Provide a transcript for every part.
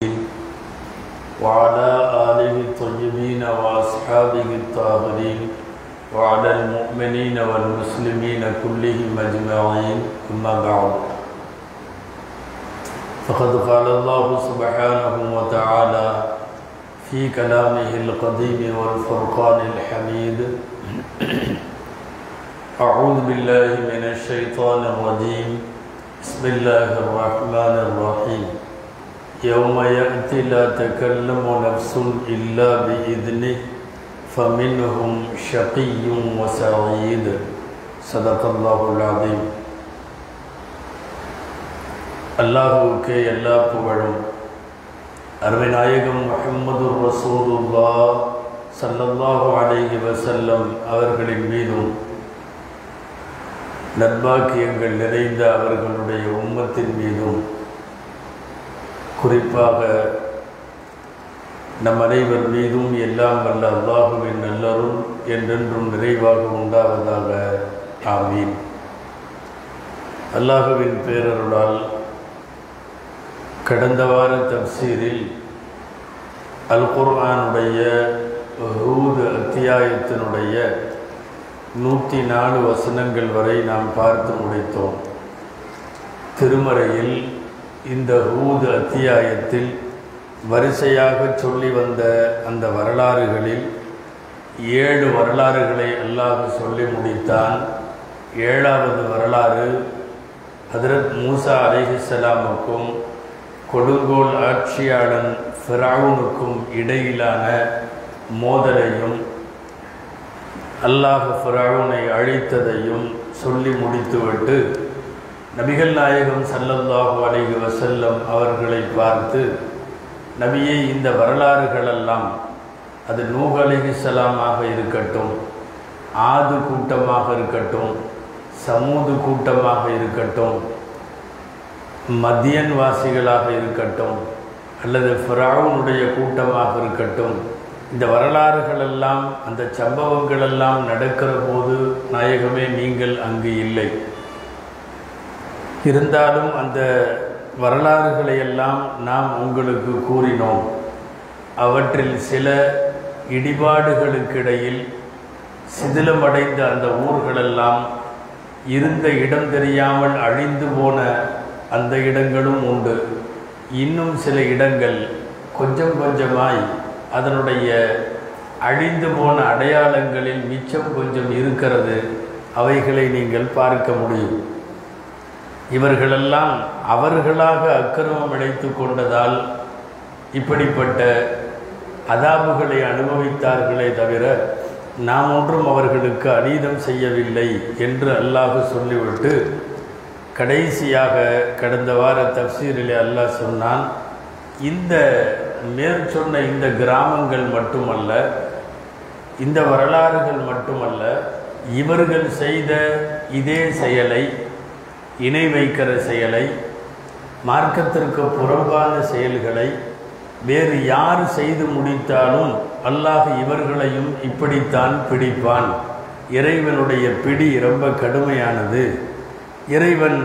وعلى آله الطيبين وأصحابه الطاهرين وعلى المؤمنين والمسلمين كلهم أجمعين أما بعد فقد قال الله سبحانه وتعالى في كلامه القديم والفرقان الحميد أعوذ بالله من الشيطان الرجيم بسم الله الرحمن الرحيم يوم يأتي لا تكلم نفس إلا بإذنه فمنهم شقي وسعيد صدق الله العظيم அல்லாஹுவுக்கே எல்லா புகழும் அருமைநாயகம் முஹம்மது ரசூலுல்லா சல்லல்லாஹு அலைஹி வசல்லம் அவர்களின் மீதும் நற்பாக்கியங்கள் நிறைந்த அவர்களுடைய உம்மத்தின் மீதும் குறிப்பாக நம் அனைவர் மீதும் எல்லாம் வல்ல அல்லாஹுவின் நல்லரும் என்றென்றும் நிறைவாக உண்டாவதாக ஆமீன் அல்லாஹுவின் பேரருளால் கடந்த வார தப்சீரில் அல் குர்ஆனுடைய ஹூது அத்தியாயத்தினுடைய நூற்றி நாலு வசனங்கள் வரை நாம் பார்த்து முடித்தோம் திருமறையில் இந்த ஹூது அத்தியாயத்தில் வரிசையாக சொல்லி வந்த அந்த வரலாறுகளில் ஏழு வரலாறுகளை அல்லாஹ் சொல்லி முடித்தான் ஏழாவது வரலாறு ஹதரத் மூசா அலிஹிஸ்லாமுக்கும் கொடுங்கோல் ஆட்சியாளன் ஃபிராவுனுக்கும் இடையிலான மோதலையும் அல்லாஹ் ஃபிராவுனை அழித்ததையும் சொல்லி முடித்துவிட்டு நபிகள் நாயகம் சல்லல்லாஹு அலைஹி வசல்லம் அவர்களை பார்த்து நபியை இந்த வரலாறுகளெல்லாம் அது நூஹ் அலிஹிஸ்லாமாக இருக்கட்டும் ஆது கூட்டமாக இருக்கட்டும் சமூது கூட்டமாக இருக்கட்டும் மத்தியன் வாசிகளாக இருக்கட்டும் அல்லது ஃபிராவுனுடைய கூட்டமாக இருக்கட்டும் இந்த வரலாறுகளெல்லாம் அந்த சம்பவங்களெல்லாம் நடக்கிற போது நாயகமே நீங்கள் அங்கு இல்லை இருந்தாலும் அந்த வரலாறுகளை எல்லாம் நாம் உங்களுக்கு கூறினோம் அவற்றில் சில இடிபாடுகளுக்கிடையில் சிதிலமடைந்த அந்த ஊர்களெல்லாம் இருந்த இடம் தெரியாமல் அழிந்து போன அந்த இடங்களும் உண்டு இன்னும் சில இடங்கள் கொஞ்சம் கொஞ்சமாய் அதனுடைய அழிந்து போன அடையாளங்களில் மிச்சம் கொஞ்சம் இருக்கிறது அவைகளை நீங்கள் பார்க்க முடியும் இவர்களெல்லாம் அவர்களாக அக்கிரமம் இழைத்து கொண்டதால் இப்படிப்பட்ட அதாபுகளை அனுபவித்தார்களே தவிர நாம் ஒன்றும் அவர்களுக்கு அநீதம் செய்யவில்லை என்று அல்லாஹ் சொல்லிவிட்டு கடைசியாக கடந்த வார தப்சீரில் அல்லாஹ் சொன்னான் இந்த மேற்சொன்ன இந்த கிராமங்கள் மட்டுமல்ல இந்த வரலாறுகள் மட்டுமல்ல இவர்கள் செய்த இதே செயலை இணை வைக்கிற செயலை மார்க்கத்திற்கு புறம்பான செயல்களை வேறு யார் செய்து முடித்தாலும் அல்லாஹ் இவர்களையும் இப்படித்தான் பிடிப்பான் இறைவனுடைய பிடி ரொம்ப கடுமையானது இறைவன்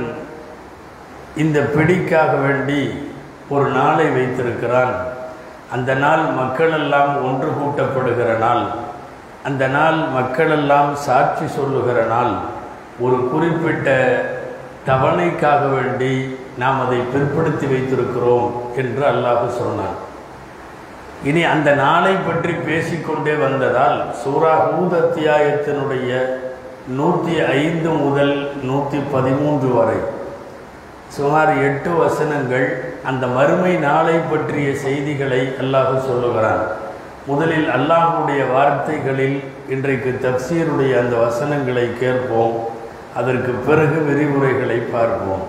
இந்த பிடிக்காக வேண்டி ஒரு நாளை வைத்திருக்கிறான் அந்த நாள் மக்களெல்லாம் ஒன்று கூட்டப்படுகிற நாள் அந்த நாள் மக்களெல்லாம் சாட்சி சொல்லுகிற நாள் ஒரு குறிப்பிட்ட தவணைக்காக வேண்டி நாம் அதை பிற்படுத்தி வைத்திருக்கிறோம் என்று அல்லாஹ் சொன்னான் இனி அந்த நாளை பற்றி பேசிக்கொண்டே வந்ததால் சூரா ஹூத் அத்தியாயத்தினுடைய நூற்றி ஐந்து முதல் நூற்றி பதிமூன்று வரை சுமார் எட்டு வசனங்கள் அந்த மறுமை நாளை பற்றிய செய்திகளை அல்லாஹ் சொல்லுகிறான் முதலில் அல்லாஹுடைய வார்த்தைகளில் இன்றைக்கு தப்சீருடைய அந்த வசனங்களை கேட்போம் அதற்கு பிறகு விரிவுரைகளை பார்ப்போம்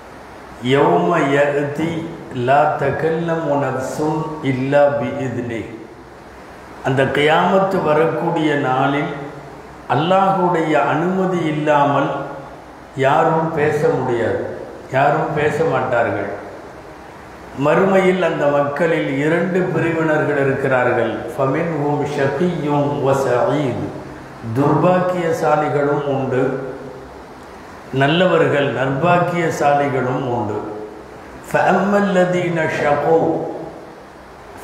யௌம யதி லா தகல்லம் நப்சுன் இல்லா பிஇத்னி அந்த கியாமத்து வரக்கூடிய நாளில் அல்லாஹுடைய அனுமதி இல்லாமல் யாரும் பேச முடியாது யாரும் பேச மாட்டார்கள் மறுமையில் அந்த மக்களில் இரண்டு பிரிவினர்கள் இருக்கிறார்கள் ஃபமின் ஹூம் ஷகியும் வசஈத் துர்பாக்கியசாலிகளும் உண்டு நல்லவர்கள் நர்பாக்கியசாலிகளும் உண்டு ஃபஅம்மல்லதீன ஷகோ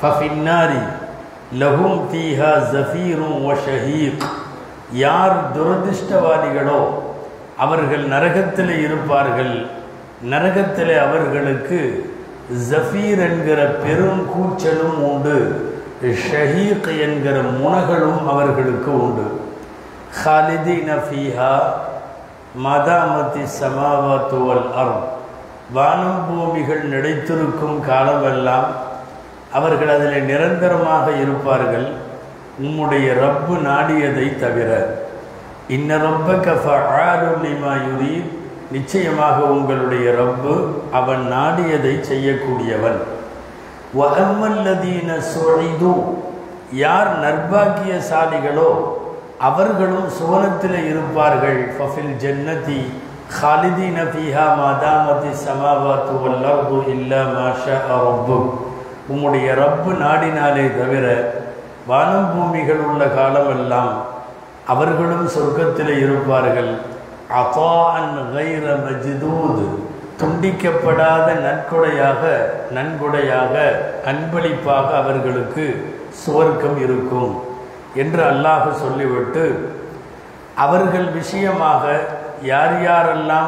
ஃபஃபின்னாரி லஹும் ஃபீஹா ஜஃபீரும் வ ஷஹீக் யார் துரதிர்ஷ்டவாதிகளோ அவர்கள் நரகத்தில் இருப்பார்கள் நரகத்தில் அவர்களுக்கு ஜஃபீர் என்கிற பெரும் கூச்சலும் உண்டு ஷஹீக் என்கிற முனகளும் அவர்களுக்கு உண்டு خالدين فيها மதாமதி சமாவாத்து வல் அர் வானம் பூமிகள் நிலைத்திருக்கும் காலமெல்லாம் அவர்கள் அதில் நிரந்தரமாக இருப்பார்கள் உம்முடைய ரப்பு நாடியதை தவிர இன்ன ரப்ப கஃபாலுலிமா யுரீத் நிச்சயமாக உங்களுடைய ரப்பு அவன் நாடியதை செய்யக்கூடியவன் வஅம்மல்லதீன சுழிது யார் நர்பாக்கியசாலிகளோ அவர்களும் சுவனத்தில் இருப்பார்கள் ஃபஃபில் ஜன்னதி خالدين فيها ما دامت السماوات والأرض إلا ما شاء ربك உம்முடைய ரப்பு நாடினாலே தவிர வானம் பூமிகள் உள்ள காலமெல்லாம் அவர்களும் சொர்க்கத்தில் இருப்பார்கள் அபான் கைர மஜ்தூத் துண்டிக்கப்படாத நற்கொடையாக நன்கொடையாக அன்பளிப்பாக அவர்களுக்கு சுவர்க்கம் இருக்கும் என்று அல்லாஹ் சொல்லிவிட்டு அவர்கள் விஷயமாக யார் யாரெல்லாம்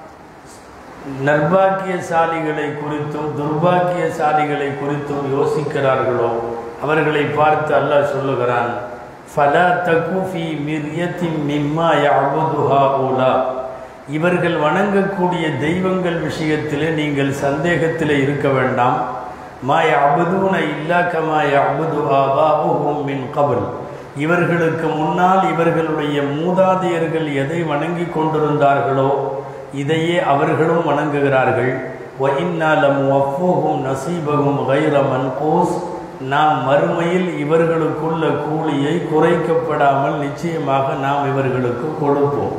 நர்பாக்கியசாலிகளை குறித்தும் துர்பாக்கியசாலிகளை குறித்தும் யோசிக்கிறார்களோ அவர்களை பார்த்து அல்லாஹ் சொல்லுகிறான் ஃபலா தகுஃபி மிர்யத்தின் மிம்மா யாபுதுஹா ஊலா இவர்கள் வணங்கக்கூடிய தெய்வங்கள் விஷயத்திலே நீங்கள் சந்தேகத்தில் இருக்க வேண்டாம் மா யாபுதூன இல்லா கமா யாபுது ஆபாஹும் மின் கபல் இவர்களுக்கு முன்னால் இவர்களுடைய மூதாதையர்கள் எதை வணங்கி கொண்டிருந்தார்களோ இதையே அவர்களும் வணங்குகிறார்கள் வஇன்னாலம் வஃபூஹும் நசீபகும் கைர மன்கூஸ் நாம் மறுமையில் இவர்களுக்குள்ள கூலியை குறைக்கப்படாமல் நிச்சயமாக நாம் இவர்களுக்கு கொடுப்போம்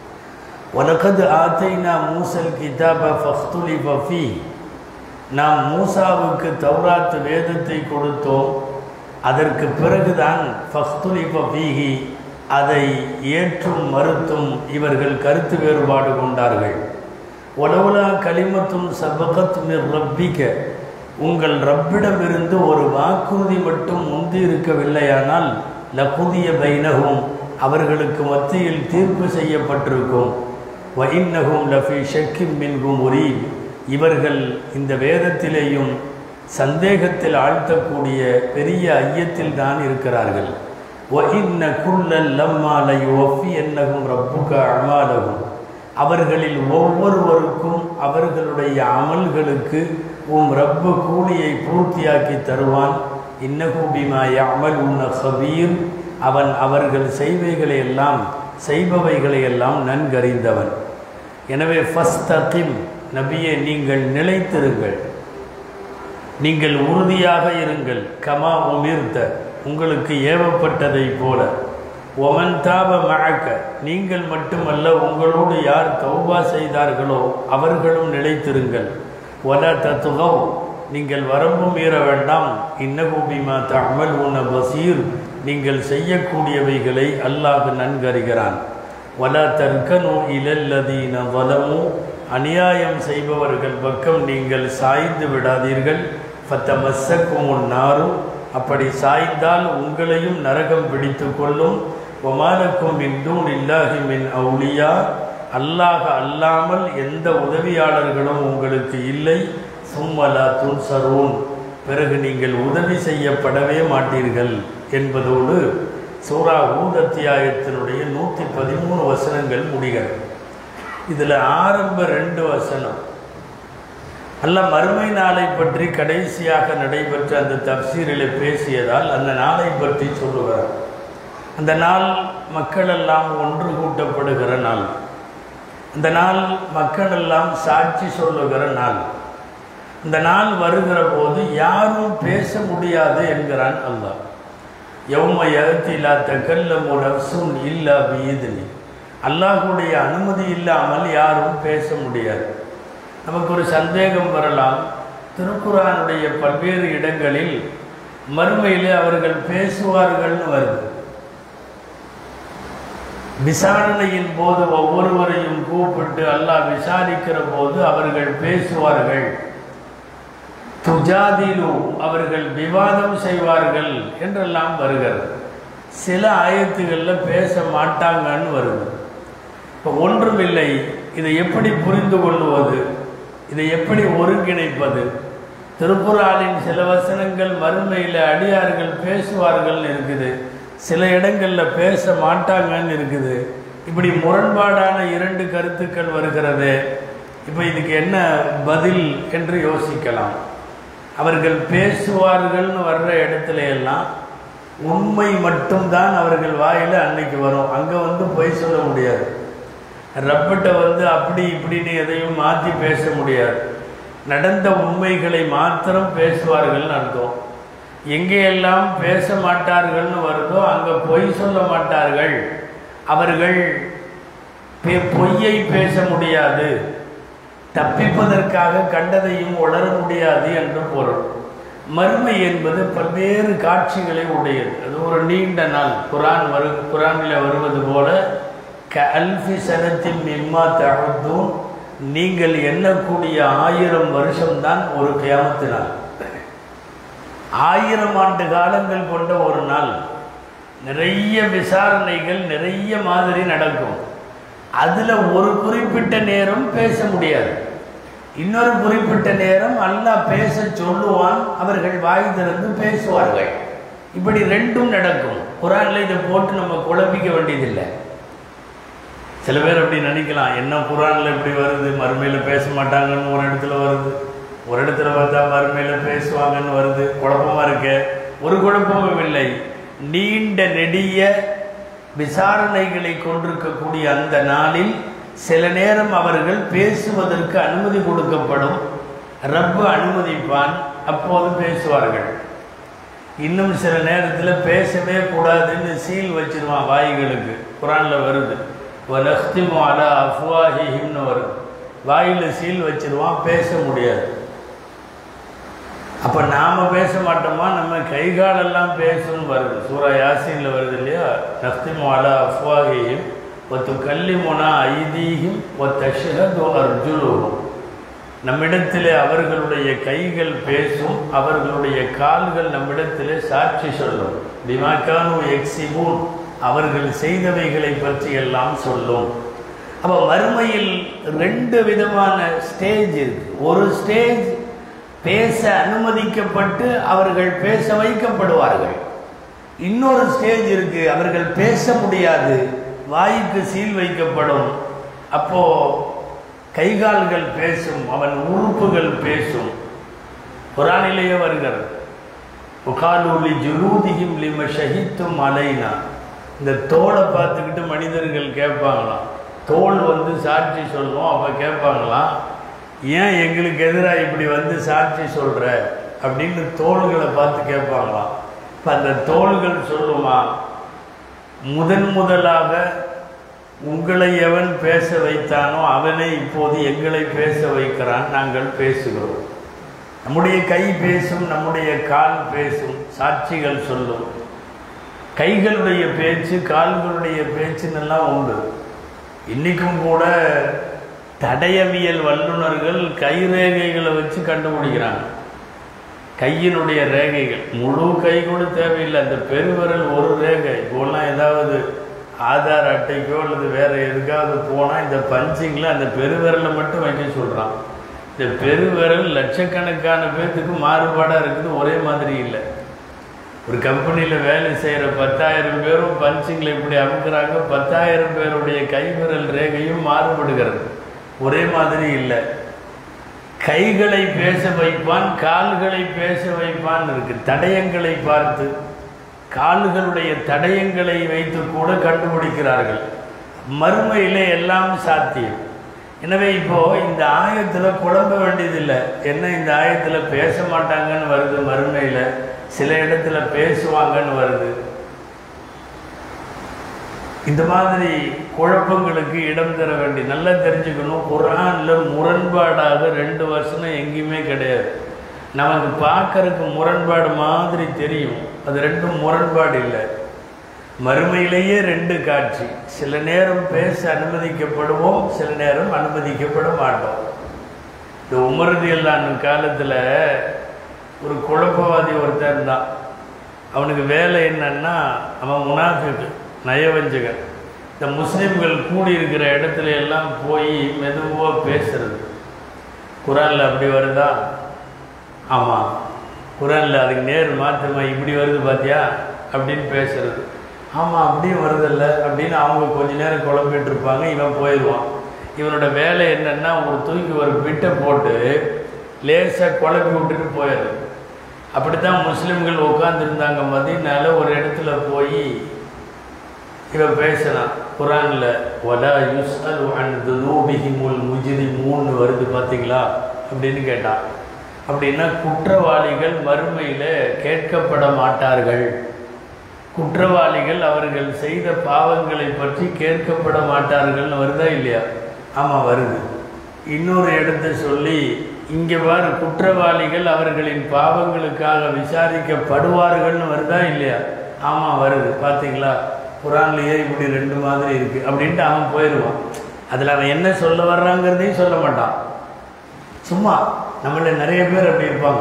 வலகது ஆத்தைனா மூசல் கிதாப ஃபஹ்துலிஃப ஃபீ நாம் மூசாவுக்கு தௌராத் வேதத்தை கொடுத்தோம் அதற்கு பிறகுதான் ஃபஹ்துலிஃப ஃபீஹி அதை ஏற்றும் மறுத்தும் இவர்கள் கருத்து வேறுபாடு கொண்டார்கள் ஒலவுலா களிமத்தும் சபகத் மிர் ரப்பிக்க உங்கள் ரப்பிடமிருந்து ஒரு வாக்குறுதி மட்டும் முந்தி இருக்கவில்லையானால் லகுதிய பைனகும் அவர்களுக்கு மத்தியில் தீர்ப்பு செய்யப்பட்டிருக்கும் வஇன்னகும் லஃபி ஷக்கிம் மின்கும் உரி இவர்கள் இந்த வேதத்திலேயும் சந்தேகத்தில் ஆழ்த்தக்கூடிய பெரிய ஐயத்தில் தான் இருக்கிறார்கள் وَإِنَّ كُلًّا لَمَّا لَيُوَفِّيَنَّهُمْ رَبُّكَ أَعْمَالَهُمْ அவர்களில் ஒவ்வொருவருக்கும் அவர்களுடைய அமல்களுக்கு உம் ரப்பு கூலியை பூர்த்தியாக்கி தருவான் இன்னகு பிமா யஅமலுன ஹபீர் அவன் அவர்கள் செய்வைகளை எல்லாம் செய்பவைகளை எல்லாம் நன்கறிந்தவன் எனவே ஃபஸ்தகிம் நபியே நீங்கள் நிலைத்திருங்கள் நீங்கள் உறுதியாக இருங்கள் கமா உமிர்த்த உங்களுக்கு ஏவப்பட்டதை போல ஒமன் தாப மழக்க நீங்கள் மட்டுமல்ல உங்களோடு யார் தௌபா செய்தார்களோ அவர்களும் நிலைத்திருங்கள் ஒல தத்துகவ் நீங்கள் வரம்பு மீற வேண்டாம் இன்னகுபிமா தமல் உன பசீர் நீங்கள் செய்யக்கூடியவைகளை அல்லாஹ் நன்கறிகிறான் வல தற்கனு இலல்லதீன வலமு அநியாயம் செய்பவர்கள் பக்கம் நீங்கள் சாய்ந்து விடாதீர்கள் பத்த மஸ்ஸக்கும் நாரும் அப்படி சாய்ந்தால் உங்களையும் நரகம் பிடித்து கொள்ளும் ஒமானக்கும் மின் தூன் இல்லாஹி மின் அவுலியா அல்லாஹ் அல்லாமல் எந்த உதவியாளர்களும் உங்களுக்கு இல்லை சும்மலா துன்சரூன் பிறகு நீங்கள் உதவி செய்யப்படவே மாட்டீர்கள் என்பதோடு சூரா ஊத் அத்தியாயத்தினுடைய நூற்றி பதிமூணு வசனங்கள் முடிகிறது இதில் ஆரம்ப ரெண்டு வசனம் அல்ல மறுமை நாளை பற்றி கடைசியாக நடைபெற்ற அந்த தப்சீரில் பேசியதால் அந்த நாளை பற்றி சொல்லுகிறார் அந்த நாள் மக்களெல்லாம் ஒன்று கூட்டப்படுகிற நாள் அந்த நாள் மக்களெல்லாம் சாட்சி சொல்லுகிற நாள் இந்த நாள் வருகிற போது யாரும் பேச முடியாது என்கிறான் அல்லாஹ் யௌம யகத்திலா தக்கல்லம் நப்சுன் இல்லா பீதினி அல்லாஹுடைய அனுமதி இல்லாமல் யாரும் பேச முடியாது நமக்கு ஒரு சந்தேகம் வரலாம் திருக்குறானுடைய பல்வேறு இடங்களில் மறுமையில் அவர்கள் பேசுவார்கள்னு வருது விசாரணையின் போது ஒவ்வொருவரையும் கூப்பிட்டு அல்லாஹ் விசாரிக்கிற போது அவர்கள் பேசுவார்கள் துஜாதிலு அவர்கள் விவாதம் செய்வார்கள் என்றெல்லாம் வருகிறது சில ஆயத்துகளில் பேச மாட்டாங்கன்னு வருது இப்போ ஒன்றுமில்லை இதை எப்படி புரிந்து கொள்வது இதை எப்படி ஒருங்கிணைப்பது திருப்புராலின் சில வசனங்கள் மறுமையில் அடியார்கள் பேசுவார்கள்னு இருக்குது சில இடங்களில் பேச மாட்டாங்கன்னு இருக்குது இப்படி முரண்பாடான இரண்டு கருத்துக்கள் வருகிறது இப்போ இதுக்கு என்ன பதில் என்று யோசிக்கலாம் அவர்கள் பேசுவார்கள்னு வர்ற இடத்துல எல்லாம் உண்மை மட்டும்தான் அவர்கள் வாயில் அன்னைக்கு வரும் அங்கே வந்து பொய் சொல்ல முடியாது ரப்பிட்ட வந்து அப்படி இப்படின்னு எதையும் மாற்றி பேச முடியாது நடந்த உண்மைகளை மாத்திரம் பேசுவார்கள்னு அர்த்தம் எங்கேயெல்லாம் பேச மாட்டார்கள்னு வருதோ அங்கே பொய் சொல்ல மாட்டார்கள் அவர்கள் பெ- பொய்யை பேச முடியாது தப்பிப்பதற்காக கண்டதையும் உணர முடியாது என்று பொருள் மறுமை என்பது பல்வேறு காட்சிகளை உடையது அது ஒரு நீண்ட நாள் குரான் வரு குரானில் வருவது போல க அல்ஃபி சனத்தின் மிம்மா தழுத்தும் நீங்கள் எண்ணக்கூடிய ஆயிரம் வருஷம்தான் ஒரு கியாமத்து நாள் ஆயிரம் ஆண்டு காலங்கள் கொண்ட ஒரு நாள் நிறைய விசாரணைகள் நிறைய மாதிரி நடக்கும் அதில் ஒரு குறிப்பிட்ட நேரம் பேச முடியாது இன்னொரு குறிப்பிட்ட நேரம் அல்லாஹ் பேச சொல்லுவான் அவர்கள் வாய் திறந்து பேசுவார்கள் இப்படி ரெண்டும் நடக்கும் குரான்ல இதை போட்டு நம்ம குழப்பிக்க வேண்டியதில்லை சில பேர் அப்படி நினைக்கலாம் என்ன குரான்ல இப்படி வருது மறுமையில் பேச மாட்டாங்கன்னு ஒரு இடத்துல வருது ஒரு இடத்துல பார்த்தா மறுமையில் பேசுவாங்கன்னு வருது குழப்பமா இருக்கு ஒரு குழப்பமும் இல்லை நீண்ட நெடிய விசாரணைகளை கொண்டிருக்கக்கூடிய அந்த நாளில் சில நேரம் அவர்கள் பேசுவதற்கு அனுமதி கொடுக்கப்படும் ரப்பு அனுமதிப்பான் அப்போது பேசுவார்கள் இன்னும் சில நேரத்தில் பேசவே கூடாதுன்னு சீல் வச்சிருவான் வாய்களுக்கு குரானில் வருது வலஹ்திமு அலா அஃப்வாஹிஹிம்னு வரும் வாயில் சீல் வச்சிருவான் பேச முடியாது அப்போ நாம் பேச மாட்டோமா நம்ம கை காலெல்லாம் பேசணும்னு வருது சூரா யாசீனில் வருது இல்லையா நஃப்திமு அலா அஃப்வாஹிஹிம் ஒத்து கல்லிமுனா ஐதீஹிம் ஒத்தஷஹது அர்ஜுலுஹும் நம்மிடத்திலே அவர்களுடைய கைகள் பேசும் அவர்களுடைய கால்கள் நம்மிடத்திலே சாட்சி சொல்லும் பிமாக்கானு எக்ஸிபூன் அவர்கள் செய்தவைகளை பற்றி எல்லாம் சொல்லும் அப்போ மறுமையில் ரெண்டு விதமான ஸ்டேஜ் இருக்கு ஒரு ஸ்டேஜ் பேச அனுமதிக்கப்பட்டு அவர்கள் பேச வைக்கப்படுவார்கள் இன்னொரு ஸ்டேஜ் இருக்கு அவர்கள் பேச முடியாது வாய்க்கு சீல் வைக்கப்படும் அப்போ கைகால்கள் பேசும் அவன் உறுப்புகள் பேசும் குரானிலேயே வருகிறது உகாலூலி ஜுலூதியும் லிம ஷஹித்தும் அலைனா இந்த தோலை பார்த்துக்கிட்டு மனிதர்கள் கேட்பாங்களாம் தோல் வந்து சாட்சி சொல்லும் அப்போ கேட்பாங்களாம் ஏன் எங்களுக்கு எதிராக இப்படி வந்து சாட்சி சொல்கிற அப்படின்னு தோள்களை பார்த்து கேட்பாங்களாம் இப்போ அந்த தோள்கள் சொல்லுமா முதன் முதலாக உங்களை எவன் பேச வைத்தானோ அவனே இப்போது எங்களை பேச வைக்கிறான் நாங்கள் பேசுகிறோம் நம்முடைய கை பேசும் நம்முடைய கால் பேசும் சாட்சிகள் சொல்லும் கைகளுடைய பேச்சு கால்களுடைய பேச்சுன்னெல்லாம் உண்டு இன்றைக்கும் கூட தடயவியல் வல்லுநர்கள் கை ரேகைகளை வச்சு கண்டுபிடிக்கிறாங்க கையினுடைய ரேகைகள் முழு கை கூட தேவையில்லை அந்த பெருவிரல் ஒரு ரேகை இப்போலாம் ஏதாவது ஆதார் அட்டைக்கோ அல்லது வேற எதுக்காவது போனால் இந்த பஞ்சிங்கில் அந்த பெருவிரலை மட்டும் வைக்க சொல்கிறான் இந்த பெருவிரல் லட்சக்கணக்கான பேர்த்துக்கு மாறுபாடாக இருக்குது ஒரே மாதிரி இல்லை ஒரு கம்பெனியில் வேலை செய்கிற பத்தாயிரம் பேரும் பஞ்சிங்கில் இப்படி அமுக்குறாங்க பத்தாயிரம் பேருடைய கைவிரல் ரேகையும் மாறுபடுகிறது ஒரே மாதிரி இல்லை கைகளை பேச வைப்பான் கால்களை பேச வைப்பான் இருக்கு தடயங்களை பார்த்து கால்களுடைய தடயங்களை வைத்து கூட கண்டுபிடிக்கிறார்கள் மறுமையிலே எல்லாம் சாத்தியம் எனவே இப்போ இந்த ஆயத்துல குழம்ப வேண்டியதில்லை என்ன இந்த ஆயத்துல பேச மாட்டாங்கன்னு வருது மறுமையில சில இடத்துல பேசுவாங்கன்னு வருது இந்த மாதிரி குழப்பங்களுக்கு இடம் தர வேண்டி நல்லா தெரிஞ்சுக்கணும் குரான்ல முரண்பாடாக ரெண்டு வருஷம் எங்கேயுமே கிடையாது நமக்கு பார்க்கறதுக்கு முரண்பாடு மாதிரி தெரியும் அது ரெண்டும் முரண்பாடு இல்லை மறுமையிலேயே ரெண்டு காட்சி சில நேரம் பேச அனுமதிக்கப்படுவோம் சில நேரம் அனுமதிக்கப்பட மாட்டோம் இந்த உமரது இல்லாத காலத்தில் ஒரு குழப்பவாதி ஒருத்தன் இருந்தான் அவனுக்கு வேலை என்னன்னா அவன் முனாஃபிக்கு நயவஞ்சகன் இந்த முஸ்லீம்கள் கூடியிருக்கிற இடத்துல எல்லாம் போய் மெதுவாக பேசுறது குரானில் அப்படி வருதா ஆமாம் குரானில் அதுக்கு நேர் மாற்றமா இப்படி வருது பார்த்தியா அப்படின்னு பேசுறது ஆமாம் அப்படியும் வருதில்ல அப்படின்னு அவங்க கொஞ்ச நேரம் குழம்பிட்டு இருப்பாங்க இவன் போயிடுவான் இவனோட வேலை என்னன்னா ஒரு தூக்கி ஒரு பிட்டை போட்டு லேசாக குழப்பி விட்டுட்டு போயிடுது அப்படித்தான் முஸ்லீம்கள் உட்காந்துருந்தாங்க மதியனால ஒரு இடத்துல போய் இவன் பேசுகிறான் குரானில் ஒலா யுஸ்அல் அன் துனூபிஹிமுல் முஜ்ரிமூன்னு வருது பார்த்தீங்களா அப்படின்னு கேட்டான் அப்படின்னா குற்றவாளிகள் மறுமையில் கேட்கப்பட மாட்டார்கள் குற்றவாளிகள் அவர்கள் செய்த பாவங்களை பற்றி கேட்கப்பட மாட்டார்கள்னு வருதா இல்லையா ஆமாம் வருது இன்னொரு இடத்தை சொல்லி இங்கே பாரு குற்றவாளிகள் அவர்களின் பாவங்களுக்காக விசாரிக்கப்படுவார்கள்னு வருதா இல்லையா ஆமாம் வருது பார்த்தீங்களா குரான்லேயே இப்படி ரெண்டு மாதிரி இருக்குது அப்படின்ட்டு அவன் போயிடுவான் அதில் அவன் என்ன சொல்ல வர்றாங்கிறதையும் சொல்ல மாட்டான் சும்மா நம்மள நிறைய பேர் அப்படி இருப்பாங்க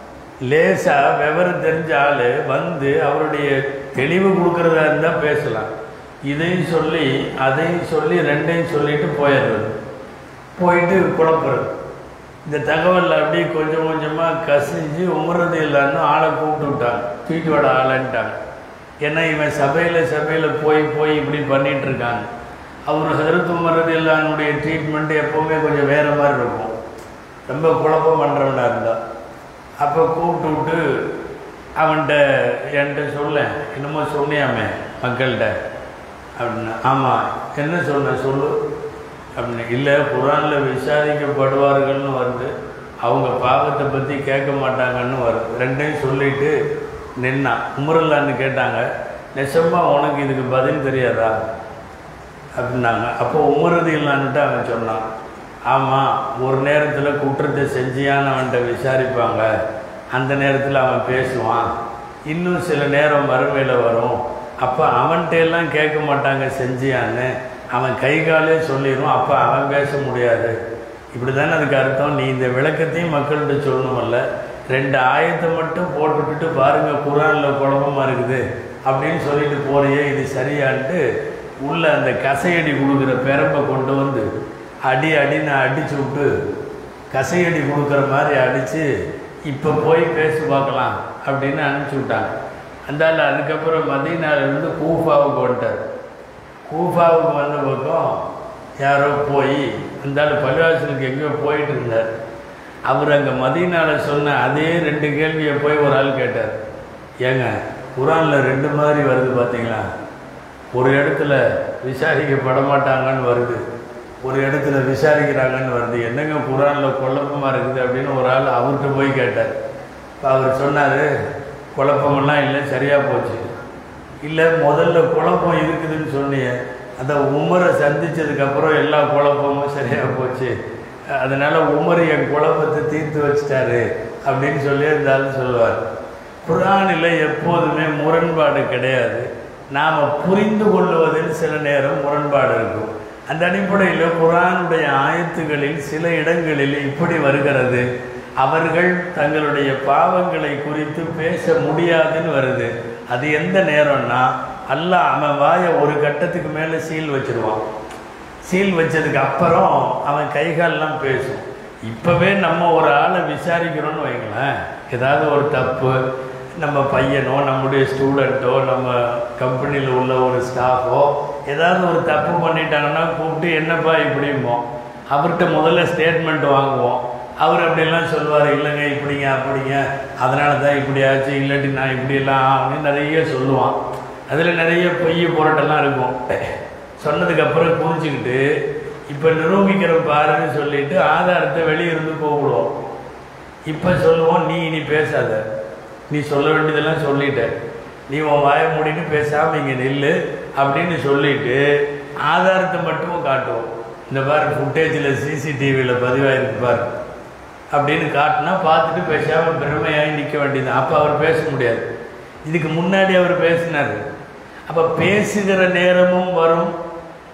லேசாக விவரம் தெரிஞ்ச ஆள் வந்து அவருடைய தெளிவு கொடுக்குறதா இருந்தால் பேசலாம் இதையும் சொல்லி அதையும் சொல்லி ரெண்டையும் சொல்லிட்டு போயிடுறது போயிட்டு குழப்புறது இந்த தகவலில் அப்படியே கொஞ்சம் கொஞ்சமாக கசிஞ்சு உமறது இல்லைன்னு ஆளை கூப்பிட்டு விட்டாங்க தூக்கிட்டு விட ஆளைன்ட்டாங்க ஏன்னா இவன் சபையில் சபையில் போய் போய் இப்படி பண்ணிட்டு இருக்காங்க அவர் ஹெருத்து உமறது இல்லானுடைய ட்ரீட்மெண்ட் எப்போவுமே கொஞ்சம் வேறு மாதிரி இருக்கும் ரொம்ப குழப்பம் பண்ணுறவனா இருந்தால் அப்போ கூப்பிட்டு விட்டு அவன்கிட்ட என்கிட்ட சொல்ல என்னமோ சொன்னியாமே மக்கள்கிட்ட அப்படின்னா ஆமாம் என்ன சொன்ன சொல்லு அப்படின்னு இல்லை குரானில் விசாரிக்கப்படுவார்கள்னு வருது அவங்க பாவத்தை பற்றி கேட்க மாட்டாங்கன்னு வருது ரெண்டையும் சொல்லிட்டு நின்னான் உமரலான்னு கேட்டாங்க நெசமா உனக்கு இதுக்கு பதில் தெரியாதா அப்படின்னாங்க அப்போ உமரது இல்லான்னுட்டு அவன் சொன்னான் ஆமாம் ஒரு நேரத்தில் குற்றத்தை செஞ்சியான்னு அவன்கிட்ட விசாரிப்பாங்க அந்த நேரத்தில் அவன் பேசுவான் இன்னும் சில நேரம் மறுமையில் வரும் அப்போ அவன்கிட்ட எல்லாம் கேட்க மாட்டாங்க செஞ்சியான்னு அவன் கை காலே சொல்லிடுவான் அப்போ அவன் பேச முடியாது இப்படி தானே அதுக்கு அர்த்தம் நீ இந்த விளக்கத்தையும் மக்கள்கிட்ட சொல்லணுமல்ல ரெண்டு ஆயத்தை மட்டும் போட்டுவிட்டுட்டு பாருங்க குரானில் குழப்பமா இருக்குது அப்படின்னு சொல்லிட்டு போறியே இது சரியான்ட்டு உள்ள அந்த கசையடி கொடுக்குற பெரம்பை கொண்டு வந்து அடி அடின்னு அடிச்சு விட்டு கசையடி கொடுக்குற மாதிரி அடித்து இப்போ போய் பேசி பார்க்கலாம் அப்படின்னு அனுப்பிச்சி விட்டாங்க அந்தால அதுக்கப்புறம் மதீனாவிலிருந்து கூஃபாவுக்கு வந்துட்டார் கூஃபாவுக்கு வந்த பக்கம் யாரோ போய் அந்தால பள்ளிவாசலுக்கு எங்கேயோ போயிட்டு இருந்தார் அவர் அங்கே மதீனாவில் சொன்ன அதே ரெண்டு கேள்வியை போய் ஒரு ஆள் கேட்டார் ஏங்க குரானில் ரெண்டு மாதிரி வருது பார்த்தீங்களா ஒரு இடத்துல விசாரிக்கப்பட மாட்டாங்கன்னு வருது ஒரு இடத்துல விசாரிக்கிறாங்கன்னு வருது என்னங்க குரானில் குழப்பமாக இருக்குது அப்படின்னு ஒரு ஆள் அவர்கிட்ட போய் கேட்டார் இப்போ அவர் சொன்னார் குழப்பமெல்லாம் இல்லை சரியாக போச்சு இல்லை முதல்ல குழப்பம் இருக்குதுன்னு சொன்னீங்க அந்த உமரை சந்திச்சதுக்கப்புறம் எல்லா குழப்பமும் சரியாக போச்சு அதனால் உமர் என் குழப்பத்தை தீர்த்து வச்சிட்டாரு அப்படின்னு சொல்லி இருந்தாலும் சொல்லுவார் குரானில் எப்போதுமே முரண்பாடு கிடையாது நாம் புரிந்து கொள்வதில் சில நேரம் முரண்பாடு இருக்கும் அந்த அடிப்படையில் குரானுடைய ஆயத்துகளில் சில இடங்களில் இப்படி வருகிறது அவர்கள் தங்களுடைய பாவங்களை குறித்து பேச முடியாதுன்னு வருது அது எந்த நேரம்னா அல்லாஹ் அவன் வாயை ஒரு கட்டத்துக்கு மேலே சீல் வச்சிருவான் சீல் வச்சதுக்கு அப்புறம் அவன் கைகாலெலாம் பேசும் இப்போவே நம்ம ஒரு ஆளை விசாரிக்கிறோன்னு வைங்களேன் ஏதாவது ஒரு தப்பு நம்ம பையனோ நம்முடைய ஸ்டூடெண்ட்டோ நம்ம கம்பெனியில் உள்ள ஒரு ஸ்டாஃபோ ஏதாவது ஒரு தப்பு பண்ணிட்டாங்கன்னா கூப்பிட்டு என்னப்பா இப்படிம்போம் அவர்கிட்ட முதல்ல ஸ்டேட்மெண்ட் வாங்குவோம் அவர் அப்படியெல்லாம் சொல்லுவார் இல்லைங்க இப்படிங்க அப்படிங்க அதனால தான் இப்படி ஆச்சு இல்லாட்டி நான் இப்படியெல்லாம் அப்படின்னு நிறைய சொல்லுவான் அதில் நிறைய பொய் புரட்டெல்லாம் இருக்கும் சொன்னதுக்கப்புறம் புரிஞ்சுக்கிட்டு இப்போ நிரூபிக்கிற பாருன்னு சொல்லிட்டு ஆதாரத்தை வெளியிருந்து கூப்பிடுவோம் இப்போ சொல்லுவோம் நீ இனி பேசாத நீ சொல்ல வேண்டியதெல்லாம் சொல்லிட்ட நீ உன் வாய மூடிட்டு பேசாமல் இங்கே நில்லு அப்படின்னு சொல்லிட்டு ஆதாரத்தை மட்டும் காட்டுவோம் இந்த பாரு ஃபுட்டேஜில் சிசிடிவியில் பதிவாயிருக்கு பாரு அப்படின்னு காட்டினா பார்த்துட்டு பேசாமல் பெருமையாகி நிற்க வேண்டியது அப்போ அவர் பேச முடியாது இதுக்கு முன்னாடி அவர் பேசினார் அப்போ பேசுகிற நேரமும் வரும்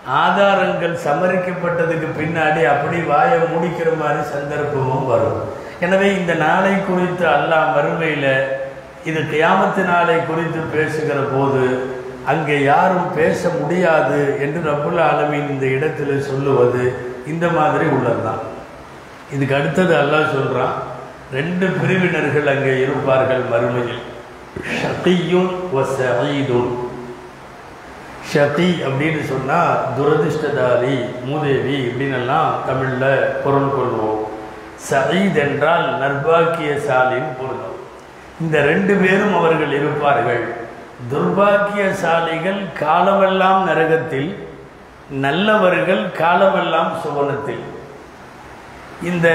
ஆதாரங்கள் சமரிக்கப்பட்டதுக்கு பின்னாடி அப்படி வாயை முடிக்கிற மாதிரி சந்தர்ப்பமும் வரும் எனவே இந்த நாளை குறித்து அல்லாஹ் மறுமையில் இது கியாமத்து நாளை குறித்து பேசுகிற போது அங்கே யாரும் பேச முடியாது என்று ரப்புல் ஆலமீன் இந்த இடத்துல சொல்லுவது இந்த மாதிரி உள்ளதுதான் இதுக்கு அடுத்தது அல்லாஹ் சொல்றான் ரெண்டு பிரிவினர்கள் அங்கே இருப்பார்கள் மறுமையில் ஷகியும் வசீதும் ஷகி அப்படின்னு சொன்னால் துரதிர்ஷ்டதாரி மூதேவி இப்படின்னெல்லாம் தமிழில் பொருள் கொள்வோம் சயீத் என்றால் நர்பாக்கியசாலின்னு பொருளும் இந்த ரெண்டு பேரும் அவர்கள் இருப்பார்கள் துர்பாக்கியசாலிகள் காலமெல்லாம் நரகத்தில் நல்லவர்கள் காலமெல்லாம் சுவனத்தில் இந்த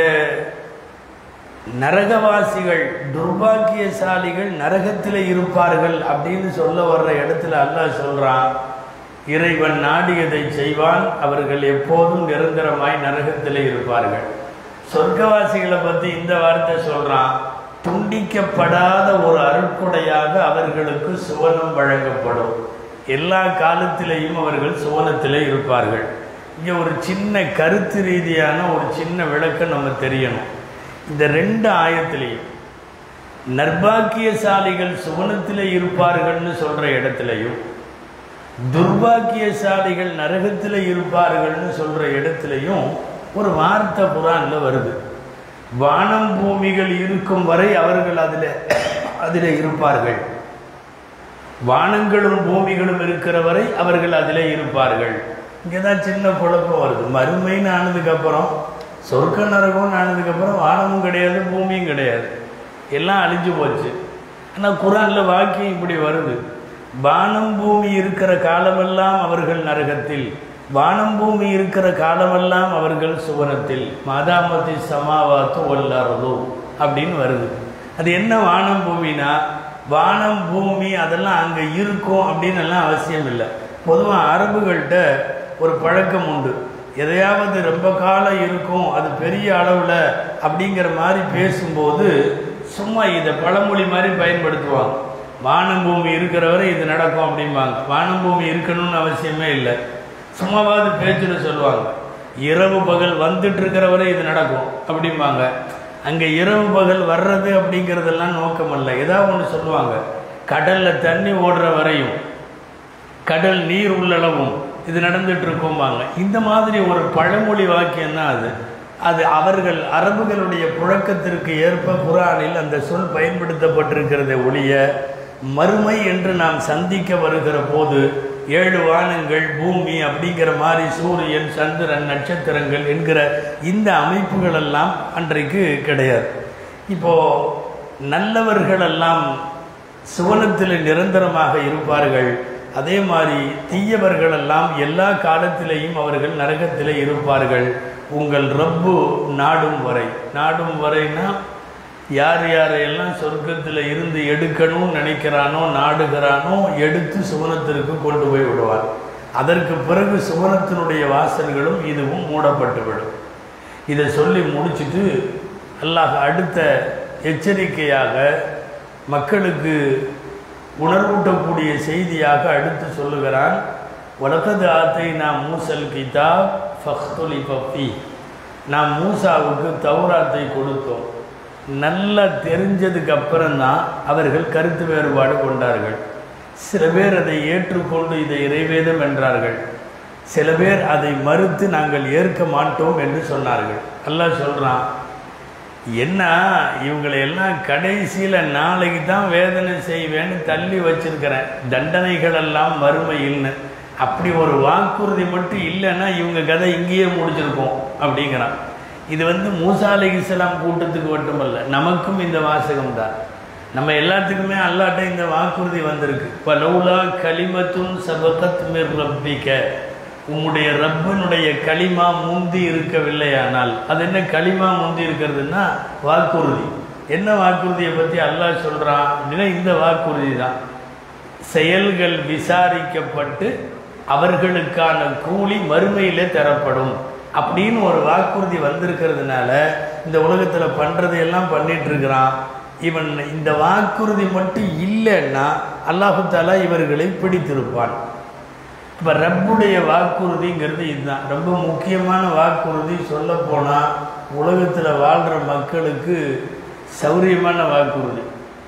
நரகவாசிகள் துர்பாக்கியசாலிகள் நரகத்தில் இருப்பார்கள் அப்படின்னு சொல்ல வர்ற இடத்துல அல்லாஹ் சொல்றான் இறைவன் நாடியதை செய்வான் அவர்கள் எப்போதும் நிரந்தரமாய் நரகத்தில் இருப்பார்கள் சொர்க்கவாசிகளை பற்றி இந்த வார்த்தை சொல்றான் துண்டிக்கப்படாத ஒரு அருட்கொடையாக அவர்களுக்கு சுவனம் வழங்கப்படும் எல்லா காலத்திலேயும் அவர்கள் சுவனத்திலே இருப்பார்கள் இங்கே ஒரு சின்ன கருத்து ரீதியான ஒரு சின்ன விளக்கம் நம்ம தெரியணும் இந்த ரெண்டு ஆயத்திலையும் நர்பாக்கியசாலிகள் சுவனத்திலே இருப்பார்கள்னு சொல்ற இடத்துலையும் துர்பாக்கியசாலிகள் நரகத்தில் இருப்பார்கள்னு சொல்ற இடத்துலையும் ஒரு வார்த்தை புறான்ல வருது வானம் பூமிகள் இருக்கும் வரை அவர்கள் அதில் அதில் இருப்பார்கள் வானங்களும் பூமிகளும் இருக்கிற வரை அவர்கள் அதில் இருப்பார்கள் இங்கே தான் சின்ன குழப்பம் வருது மறுமைன்னு ஆனதுக்கப்புறம் சொர்க்க நரகம்னு ஆனதுக்கப்புறம் வானமும் கிடையாது பூமியும் கிடையாது எல்லாம் அழிஞ்சு போச்சு ஆனால் குரானில் வாக்கியம் இப்படி வருது வானம் பூமி இருக்கிற காலமெல்லாம் அவர்கள் நரகத்தில் வானம் பூமி இருக்கிற காலமெல்லாம் அவர்கள் சுவனத்தில் மாதாமதி சமாவாத்து ஒல்லாரதோ அப்படின்னு வருது அது என்ன வானம் பூமினா வானம் பூமி அதெல்லாம் அங்கே இருக்கும் அப்படின்னு எல்லாம் அவசியம் இல்லை பொதுவாக அரபுகள்கிட்ட ஒரு பழக்கம் உண்டு எதையாவது ரொம்ப காலம் இருக்கும் அது பெரிய அளவில் அப்படிங்கிற மாதிரி பேசும்போது சும்மா இதை பழமொழி மாதிரி பயன்படுத்துவாங்க வானம் பூமி இருக்கிற வரை இது நடக்கும் அப்படிம்பாங்க வானம் பூமி இருக்கணும்னு அவசியமே இல்லை சும்மாவாவது பேச்சில் சொல்லுவாங்க இரவு பகல் வந்துட்டு இருக்கிற வரை இது நடக்கும் அப்படிம்பாங்க அங்கே இரவு பகல் வர்றது அப்படிங்கிறதெல்லாம் நோக்கம் அல்ல ஏதாவது ஒன்று சொல்லுவாங்க கடலில் தண்ணி ஓடுற வரையும் கடல் நீர் உள்ளளவும் இது நடந்துட்டு இருக்கும்பாங்க இந்த மாதிரி ஒரு பழமொழி வாக்கியம் தான் அது அது அவர்கள் அரபுகளுடைய புழக்கத்திற்கு ஏற்ப குரானில் அந்த சொல் பயன்படுத்தப்பட்டிருக்கிறத ஒழிய மறுமை என்று நாம் சந்திக்க வருகிற போது ஏழு வானங்கள் பூமி அப்படிங்கிற மாதிரி சூரியன் சந்திரன் நட்சத்திரங்கள் என்கிற இந்த அமைப்புகள் எல்லாம் அன்றைக்கு கிடையாது இப்போ நல்லவர்களெல்லாம் சுவனத்தில் நிரந்தரமாக இருப்பார்கள் அதே மாதிரி தீயவர்களெல்லாம் எல்லா காலத்திலேயும் அவர்கள் நரகத்திலே இருப்பார்கள் உங்கள் ரப்பு நாடும் வரை நாடும் வரைனா யார் யாரையெல்லாம் சொர்க்கத்தில் இருந்து எடுக்கணும்னு நினைக்கிறானோ நாடுகிறானோ எடுத்து சுவனத்திற்கு கொண்டு போய் விடுவார் அதற்கு பிறகு சுவனத்தினுடைய வாசல்களும் இதுவும் மூடப்பட்டுவிடும் இதை சொல்லி முடிச்சுட்டு அல்லாஹ் அடுத்த எச்சரிக்கையாக மக்களுக்கு உணர்வூட்டக்கூடிய செய்தியாக அடுத்து சொல்லுகிறான் உலகது ஆத்தை நாம் மூசல் கிதாப் ஃபஹ்துலி பப்பி நாம் மூசாவுக்கு தௌராத்தை கொடுத்தோம் நல்லா தெரிஞ்சதுக்கு அப்புறம்தான் அவர்கள் கருத்து வேறுபாடு கொண்டார்கள் சில பேர் அதை ஏற்றுக்கொண்டு இதை இறைவேதம் என்றார்கள் சில பேர் அதை மறுத்து நாங்கள் ஏற்க மாட்டோம் என்று சொன்னார்கள் அல்லாஹ் சொல்கிறான் என்ன இவங்களை எல்லாம் கடைசியில் நாளைக்கு தான் வேதனை செய்வேன்னு தள்ளி வச்சிருக்கிறேன் தண்டனைகள் எல்லாம் மறுமையில்னு அப்படி ஒரு வாக்குறுதி மட்டும் இல்லைன்னா இவங்க கதை இங்கேயே முடிச்சிருக்கோம் அப்படிங்கிறான் இது வந்து மூசா அலி இஸ்லாம் கூட்டத்துக்கு மட்டுமல்ல நமக்கும் இந்த வாசகம் தான் நம்ம எல்லாத்துக்குமே அல்லாட்ட இந்த வாக்குறுதி வந்திருக்கு இப்போ லவுலா களிமத்தும் சபகத் மிர் ரப்பிக்க உம்முடைய ரப்பனுடைய களிமா முந்தி இருக்கவில்லையானால் அது என்ன களிமா முந்தி இருக்கிறதுன்னா வாக்குறுதி என்ன வாக்குறுதியை பற்றி அல்லாஹ் சொல்கிறான் அப்படின்னா இந்த வாக்குறுதி தான் செயல்கள் விசாரிக்கப்பட்டு அவர்களுக்கான கூலி மறுமையிலே தரப்படும் அப்படின்னு ஒரு வாக்குறுதி வந்திருக்கிறதுனால இந்த உலகத்தில் பண்ணுறது எல்லாம் பண்ணிட்டு இருக்கிறான் இவன் இந்த வாக்குறுதி மட்டும் இல்லைன்னா அல்லாஹு தாலா இவர்களை பிடித்திருப்பான் இப்போ ரப்புடைய வாக்குறுதிங்கிறது இதுதான் ரொம்ப முக்கியமான வாக்குறுதி சொல்ல போனால் உலகத்தில் வாழ்கிற மக்களுக்கு சௌரியமான வாக்குறுதி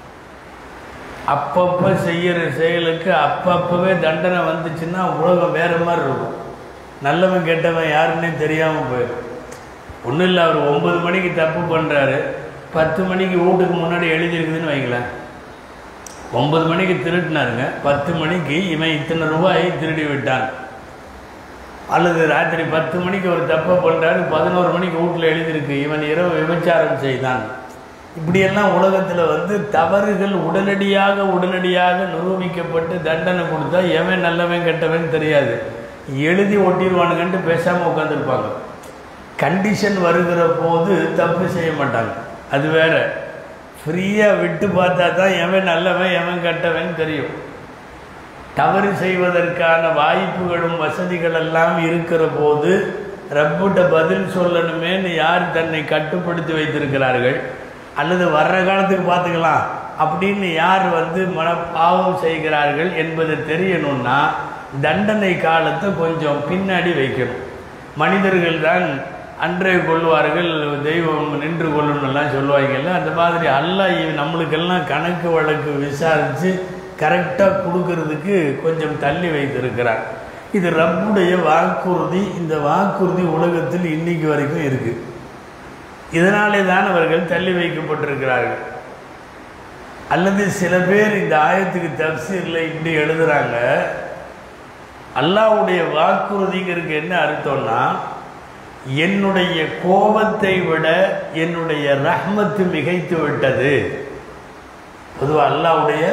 அப்பப்போ செய்கிற செயலுக்கு அப்பப்பவே தண்டனை வந்துச்சுன்னா உலகம் வேறு மாதிரி இருக்கும் நல்லவன் கெட்டவன் யாருன்னே தெரியாமல் போயிடும் ஒன்றும் இல்லை அவர் ஒன்பது மணிக்கு தப்பு பண்ணுறாரு பத்து மணிக்கு வீட்டுக்கு முன்னாடி எழுதியிருக்குதுன்னு வைங்களேன் ஒன்பது மணிக்கு திருட்டினாருங்க பத்து மணிக்கு இவன் இத்தனை ரூபாயை திருடி விட்டான் அல்லது ராத்திரி பத்து மணிக்கு ஒரு தப்பை பண்ணுறாரு பதினோரு மணிக்கு வீட்டில் எழுதியிருக்கு இவன் இரவு விபச்சாரம் செய்தான் இப்படியெல்லாம் உலகத்தில் வந்து தவறுகள் உடனடியாக உடனடியாக நிரூபிக்கப்பட்டு தண்டனை கொடுத்தா எவன் நல்லவன் கெட்டவன் தெரியாது எழுதி ஒட்டிடுவானுங்கன்ட்டு பேசாமல் உட்காந்துருப்பாங்க கண்டிஷன் வருகிற போது தப்பு செய்ய மாட்டாங்க அது வேற ஃப்ரீயாக விட்டு பார்த்தா தான் எவன் நல்லவன் எவன் கெட்டவன் தெரியும் தவறு செய்வதற்கான வாய்ப்புகளும் வசதிகள் எல்லாம் இருக்கிற போது ரப்புட்ட பதில் சொல்லணுமேன்னு யார் தன்னை கட்டுப்படுத்தி வைத்திருக்கிறார்கள் அல்லது வர்ற காலத்துக்கு பார்த்துக்கலாம் அப்படின்னு யார் வந்து மன பாவம் செய்கிறார்கள் என்பது தெரியணும்னா தண்டனை காலத்தை கொஞ்சம் பின்னாடி வைக்கணும் மனிதர்கள் தான் அன்றைய கொள்வார்கள் தெய்வம் நின்று கொள்ளணும்லாம் சொல்லுவாங்கல்ல அந்த மாதிரி அல்லாஹ் நம்மளுக்கெல்லாம் கணக்கு வழக்கு விசாரித்து கரெக்டாக கொடுக்கறதுக்கு கொஞ்சம் தள்ளி வைத்திருக்கிறார் இது ரப்புடைய வாக்குறுதி இந்த வாக்குறுதி உலகத்தில் இன்னைக்கு வரைக்கும் இருக்குது இதனாலே தான் அவர்கள் தள்ளி வைக்கப்பட்டிருக்கிறார்கள் அல்லது சில பேர் இந்த ஆயத்துக்கு தப்சீரில் இப்படி எழுதுறாங்க அல்லாவுடைய வாக்குறுதிங்கிறதுக்கு என்ன அர்த்தம்னா என்னுடைய கோபத்தை விட என்னுடைய ரஹ்மத்து மிகைத்து விட்டது பொதுவாக அல்லாவுடைய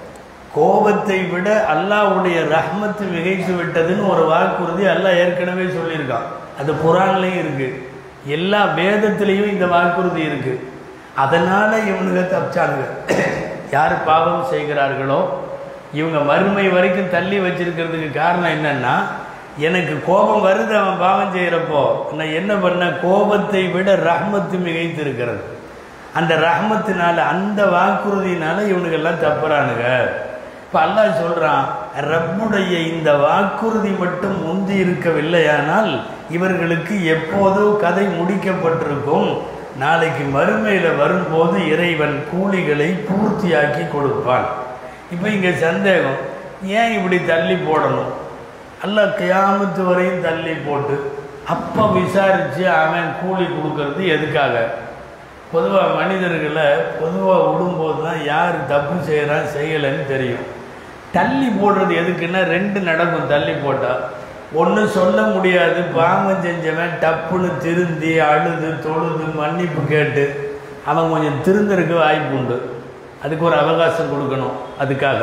கோபத்தை விட அல்லாவுடைய ரஹ்மத்து மிகைத்து விட்டதுன்னு ஒரு வாக்குறுதி அல்லாஹ் ஏற்கனவே சொல்லியிருக்கான் அது குரான்லையும் இருக்கு எல்லா வேதத்திலையும் இந்த வாக்குறுதி இருக்கு அதனால இவனுங்க தப்பிச்சானுங்க யார் பாவம் செய்கிறார்களோ இவங்க மறுமை வரைக்கும் தள்ளி வச்சிருக்கிறதுக்கு காரணம் என்னன்னா எனக்கு கோபம் வருது அவன் பாவம் செய்கிறப்போ நான் என்ன பண்ண கோபத்தை விட ரஹ்மத்து மிகைத்து இருக்கிறது அந்த ரஹ்மத்தினால அந்த வாக்குறுதினால இவனுக்கெல்லாம் தப்புறானுங்க இப்போ அல்லாஹ் சொல்கிறான் ரப்புடைய இந்த வாக்குறுதி மட்டும் முந்தி இருக்கவில்லையானால் இவர்களுக்கு எப்போதோ கதை முடிக்கப்பட்டிருக்கும் நாளைக்கு மறுமையில் வரும்போது இறைவன் கூலிகளை பூர்த்தியாக்கி கொடுப்பான் இப்போ இங்கே சந்தேகம் ஏன் இப்படி தள்ளி போடணும் அல்ல கியாமத்து வரையும் தள்ளி போட்டு அப்போ விசாரித்து அவன் கூலி கொடுக்கறது எதுக்காக பொதுவாக மனிதர்களை பொதுவாக விடும்போது தான் யார் தப்பு செய்கிறான் செய்யலைன்னு தெரியும் தள்ளி போடுறது எதுக்குன்னா ரெண்டு நடக்கும் தள்ளி போட்டால் ஒன்று சொல்ல முடியாது பாவம் செஞ்சவன் டப்புன்னு திருந்தி அழுது தொழுது மன்னிப்பு கேட்டு அவன் கொஞ்சம் திருந்தருக்கு வாய்ப்பு உண்டு அதுக்கு ஒரு அவகாசம் கொடுக்கணும் அதுக்காக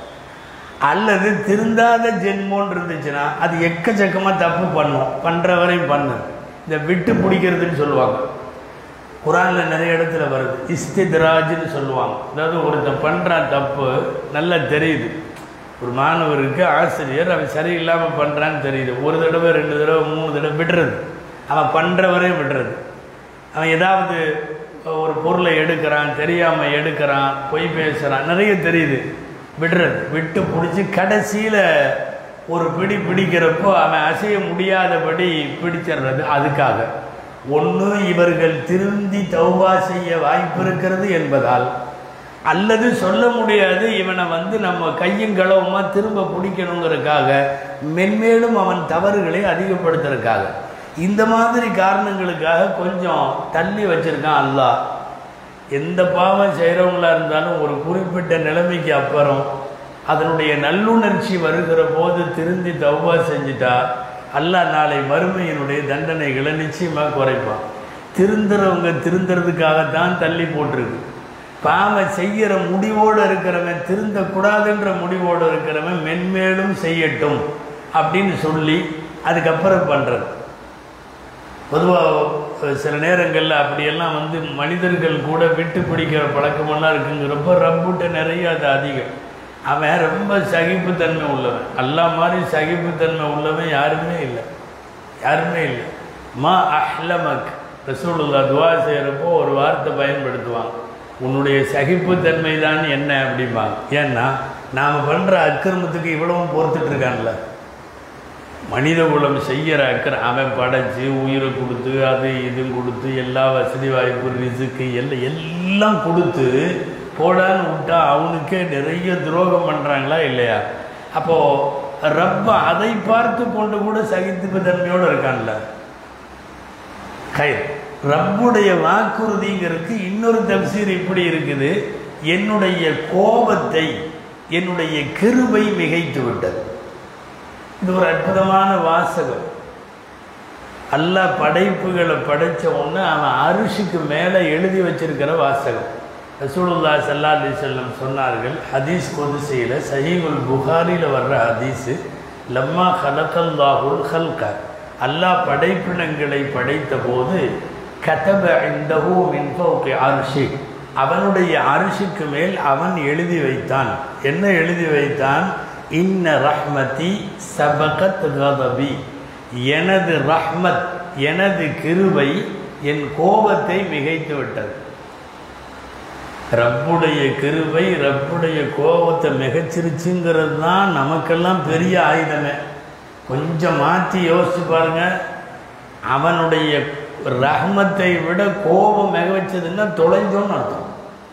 அல்லது திருந்தாத ஜென்மோன்னு இருந்துச்சுன்னா அது எக்கச்சக்கமாக தப்பு பண்ணும் பண்ணுற வரையும் பண்ணு இந்த விட்டு பிடிக்கிறதுன்னு சொல்லுவாங்க குரானில் நிறைய இடத்துல வருது இஸ்தித்ராஜ்னு சொல்லுவாங்க அதாவது ஒருத்தன் பண்ணுறான் தப்பு நல்லா தெரியுது ஒரு மாணவருக்கு ஆசிரியர் அவன் சரியில்லாமல் பண்ணுறான்னு தெரியுது ஒரு தடவை ரெண்டு தடவை மூணு தடவை விடுறது அவன் பண்ணுற வரையும் விடுறது அவன் ஏதாவது ஒரு பொருளை எடுக்கிறான் தெரியாமல் எடுக்கிறான் பொய் பேசுகிறான் நிறைய தெரியுது விடுறது விட்டு பிடிச்சி கடைசியில் ஒரு பிடி பிடிக்கிறப்போ அவன் அசைய முடியாதபடி பிடிச்சிடுறது அதுக்காக ஒன்று இவர்கள் திருந்தி தௌபா செய்ய வாய்ப்பு இருக்கிறது என்பதால் அல்லது சொல்ல முடியாது இவனை வந்து நம்ம கையும் களவுமா திரும்ப பிடிக்கணுங்கிறதுக்காக மென்மேலும் அவன் தவறுகளை அதிகப்படுத்துறதுக்காக இந்த மாதிரி காரணங்களுக்காக கொஞ்சம் தள்ளி வச்சிருக்கான் அல்லாஹ் எந்த பாவம் செய்கிறவங்களா இருந்தாலும் ஒரு குறிப்பிட்ட நிலைமைக்கு அப்புறம் அதனுடைய நல்லுணர்ச்சி வருகிற போது திருந்தி தௌபா செஞ்சுட்டா அல்லாஹ் நாளை மறுமையினுடைய தண்டனைகளை நிச்சயமாக குறைப்பான் திருந்துறவங்க திருந்துறதுக்காகத்தான் தள்ளி போட்டிருக்கு பாவம் செய்கிற முடிவோடு இருக்கிறவன் திருந்தக்கூடாதுன்ற முடிவோடு இருக்கிறவன் மென்மேலும் செய்யட்டும் அப்படின்னு சொல்லி அதுக்கப்புறம் பண்ணுறது பொதுவாக சில நேரங்களில் அப்படியெல்லாம் வந்து மனிதர்கள் கூட விட்டு பிடிக்கிற பழக்கமெல்லாம் இருக்குங்கிறப்ப ரப்புட்ட நிறைய அது அதிகம் அவன் ரொம்ப சகிப்புத்தன்மை உள்ளவன் அல்லா மாதிரி சகிப்புத்தன்மை உள்ளவன் யாருமே இல்லை யாருமே இல்லை மா அஹ்லமக் ரசூலுல்லா துவா செய்கிறப்போ ஒரு வார்த்தை பயன்படுத்துவாங்க உன்னுடைய சகிப்புத்தன்மை தான் என்ன அப்படிம்பாங்க ஏன்னா நாம் பண்ணுற அக்கிரமத்துக்கு இவ்வளவும் பொறுத்துட்டு இருக்கான்ல மனித குலம் செய்கிற அக்கறை அவன் படைச்சு உயிரை கொடுத்து அது இது கொடுத்து எல்லா வசதி வாய்ப்பு ரிசுக்கு எல்லாம் எல்லாம் கொடுத்து போடான்னு விட்டா அவனுக்கே நிறைய துரோகம் பண்ணுறாங்களா இல்லையா அப்போது ரப்ப அதை பார்த்து கொண்டு கூட சகித்து தன்மையோடு இருக்கான்ல கயிர் ரப்புடைய வாக்குறுதிங்கிறதுக்கு இன்னொரு தப்சீர் இப்படி இருக்குது என்னுடைய கோபத்தை என்னுடைய கிருபை மிகைத்து விட்டது இது ஒரு அற்புதமான வாசகம் அல்லாஹ் படைப்புகளை படைச்ச உடனே அவன் அரிசிக்கு மேலே எழுதி வச்சிருக்கிற வாசகம் ரசூலுல்லா சல்லா அலி செல்லம் சொன்னார்கள் ஹதீஸ் கொதிசையில் சஹீகுல் புகாரியில் வர்ற ஹதீஸு லம்மா ஹலக்கல்லாஹுல் ஹல்க அல்லாஹ் படைப்பினங்களை படைத்த போது கதப இந்தஹூ மின்ஃபௌகி அரிசி அவனுடைய அரிசிக்கு மேல் அவன் எழுதி வைத்தான் என்ன எழுதி வைத்தான் இன்ன ரஹ்மதி சபகத் கதபி எனது ரஹ்மத் எனது கிருபை என் கோபத்தை மிகைத்து விட்டது ரப்புடைய கிருபை ரப்புடைய கோபத்தை மிகச்சிருச்சுங்கிறது தான் நமக்கெல்லாம் பெரிய ஆயுதமே கொஞ்சம் மாற்றி யோசிச்சு பாருங்க அவனுடைய ரஹ்மத்தை விட கோபம் மிக வச்சதுன்னா தொலைஞ்சோன்னு அர்த்தம்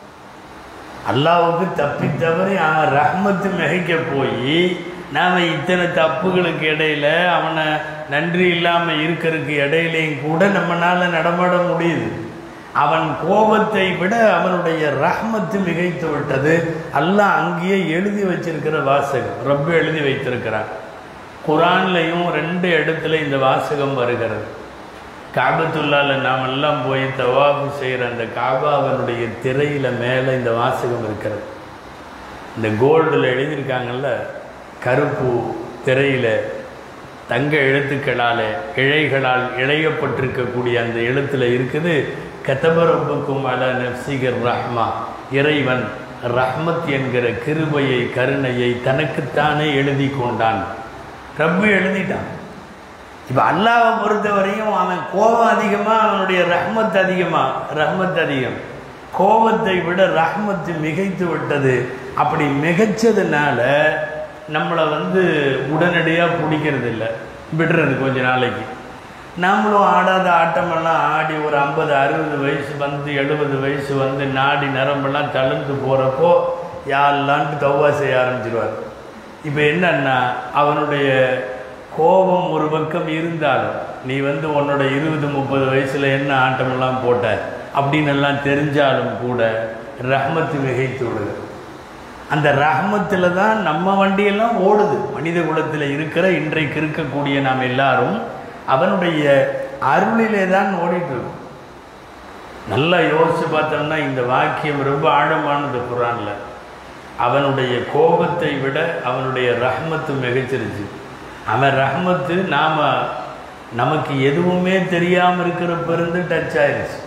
அல்லாவுக்கு தப்பி தவறி அவன் ரஹ்மத்து மிகைக்க போய் நாம் இத்தனை தப்புகளுக்கு இடையில அவனை நன்றி இல்லாமல் இருக்கிறதுக்கு இடையிலையும் கூட நம்மளால் நடமாட முடியுது அவன் கோபத்தை விட அவனுடைய ரஹ்மத்து மிகைத்து விட்டது அல்லாஹ் அங்கேயே எழுதி வச்சிருக்கிற வாசகம் ரொம்ப எழுதி வைத்திருக்கிறான் குரான்லையும் ரெண்டு இடத்துல இந்த வாசகம் வருகிறது காபத்துள்ளால நாம் எல்லாம் போய் தவாபு செய்கிற அந்த காபாவனுடைய திரையில் மேலே இந்த வாசகம் இருக்கிறது இந்த கோல்டில் எழுதியிருக்காங்கல்ல கருப்பு திரையில் தங்க எழுத்துக்களால் இழைகளால் இழையப்பட்டிருக்கக்கூடிய அந்த எழுத்தில் இருக்குது கதபரப்புக்கும் அல நப்சிகர் ரஹ்மா இறைவன் ரஹ்மத் என்கிற கிருபையை கருணையை தனக்குத்தானே எழுதி கொண்டான் ரப்பு எழுதிட்டான் இப்போ அல்லாவை பொறுத்தவரையும் அவன் கோபம் அதிகமாக அவனுடைய ரஹ்மத் அதிகமாக ரஹ்மத் அதிகம் கோபத்தை விட ரஹ்மத்து மிகைத்து விட்டது அப்படி மிகைச்சதுனால நம்மளை வந்து உடனடியாக பிடிக்கிறது இல்லை விடுறது கொஞ்ச நாளைக்கு நாமளும் ஆடாத ஆட்டமெல்லாம் ஆடி ஒரு ஐம்பது அறுபது வயசு வந்து எழுபது வயசு வந்து நாடி நரம்பெல்லாம் தழுந்து போகிறப்போ யாரெல்லான்ட்டு தவ்வா செய்ய ஆரம்பிச்சிருவார் இப்போ என்னன்னா அவனுடைய கோபம் ஒரு பக்கம் இருந்தாலும் நீ வந்து உன்னோட இருபது முப்பது வயசில் என்ன ஆட்டமெல்லாம் போட்ட அப்படின்னு எல்லாம் தெரிஞ்சாலும் கூட ரஹ்மத்து மிகைத்து விடுது அந்த ரஹ்மத்தில் தான் நம்ம வண்டியெல்லாம் ஓடுது மனித குலத்தில் இருக்கிற இன்றைக்கு இருக்கக்கூடிய நாம் எல்லாரும் அவனுடைய அருளிலே தான் ஓடிட்டு இருக்கோம் நல்லா யோசிச்சு பார்த்தோம்னா இந்த வாக்கியம் ரொம்ப ஆழமானது குரானில் அவனுடைய கோபத்தை விட அவனுடைய ரஹ்மத்து மிகச்சிருச்சு அவன் ரஹ்மத்து நாம் நமக்கு எதுவுமே தெரியாமல் இருக்கிறப்ப இருந்து டச் ஆயிடுச்சு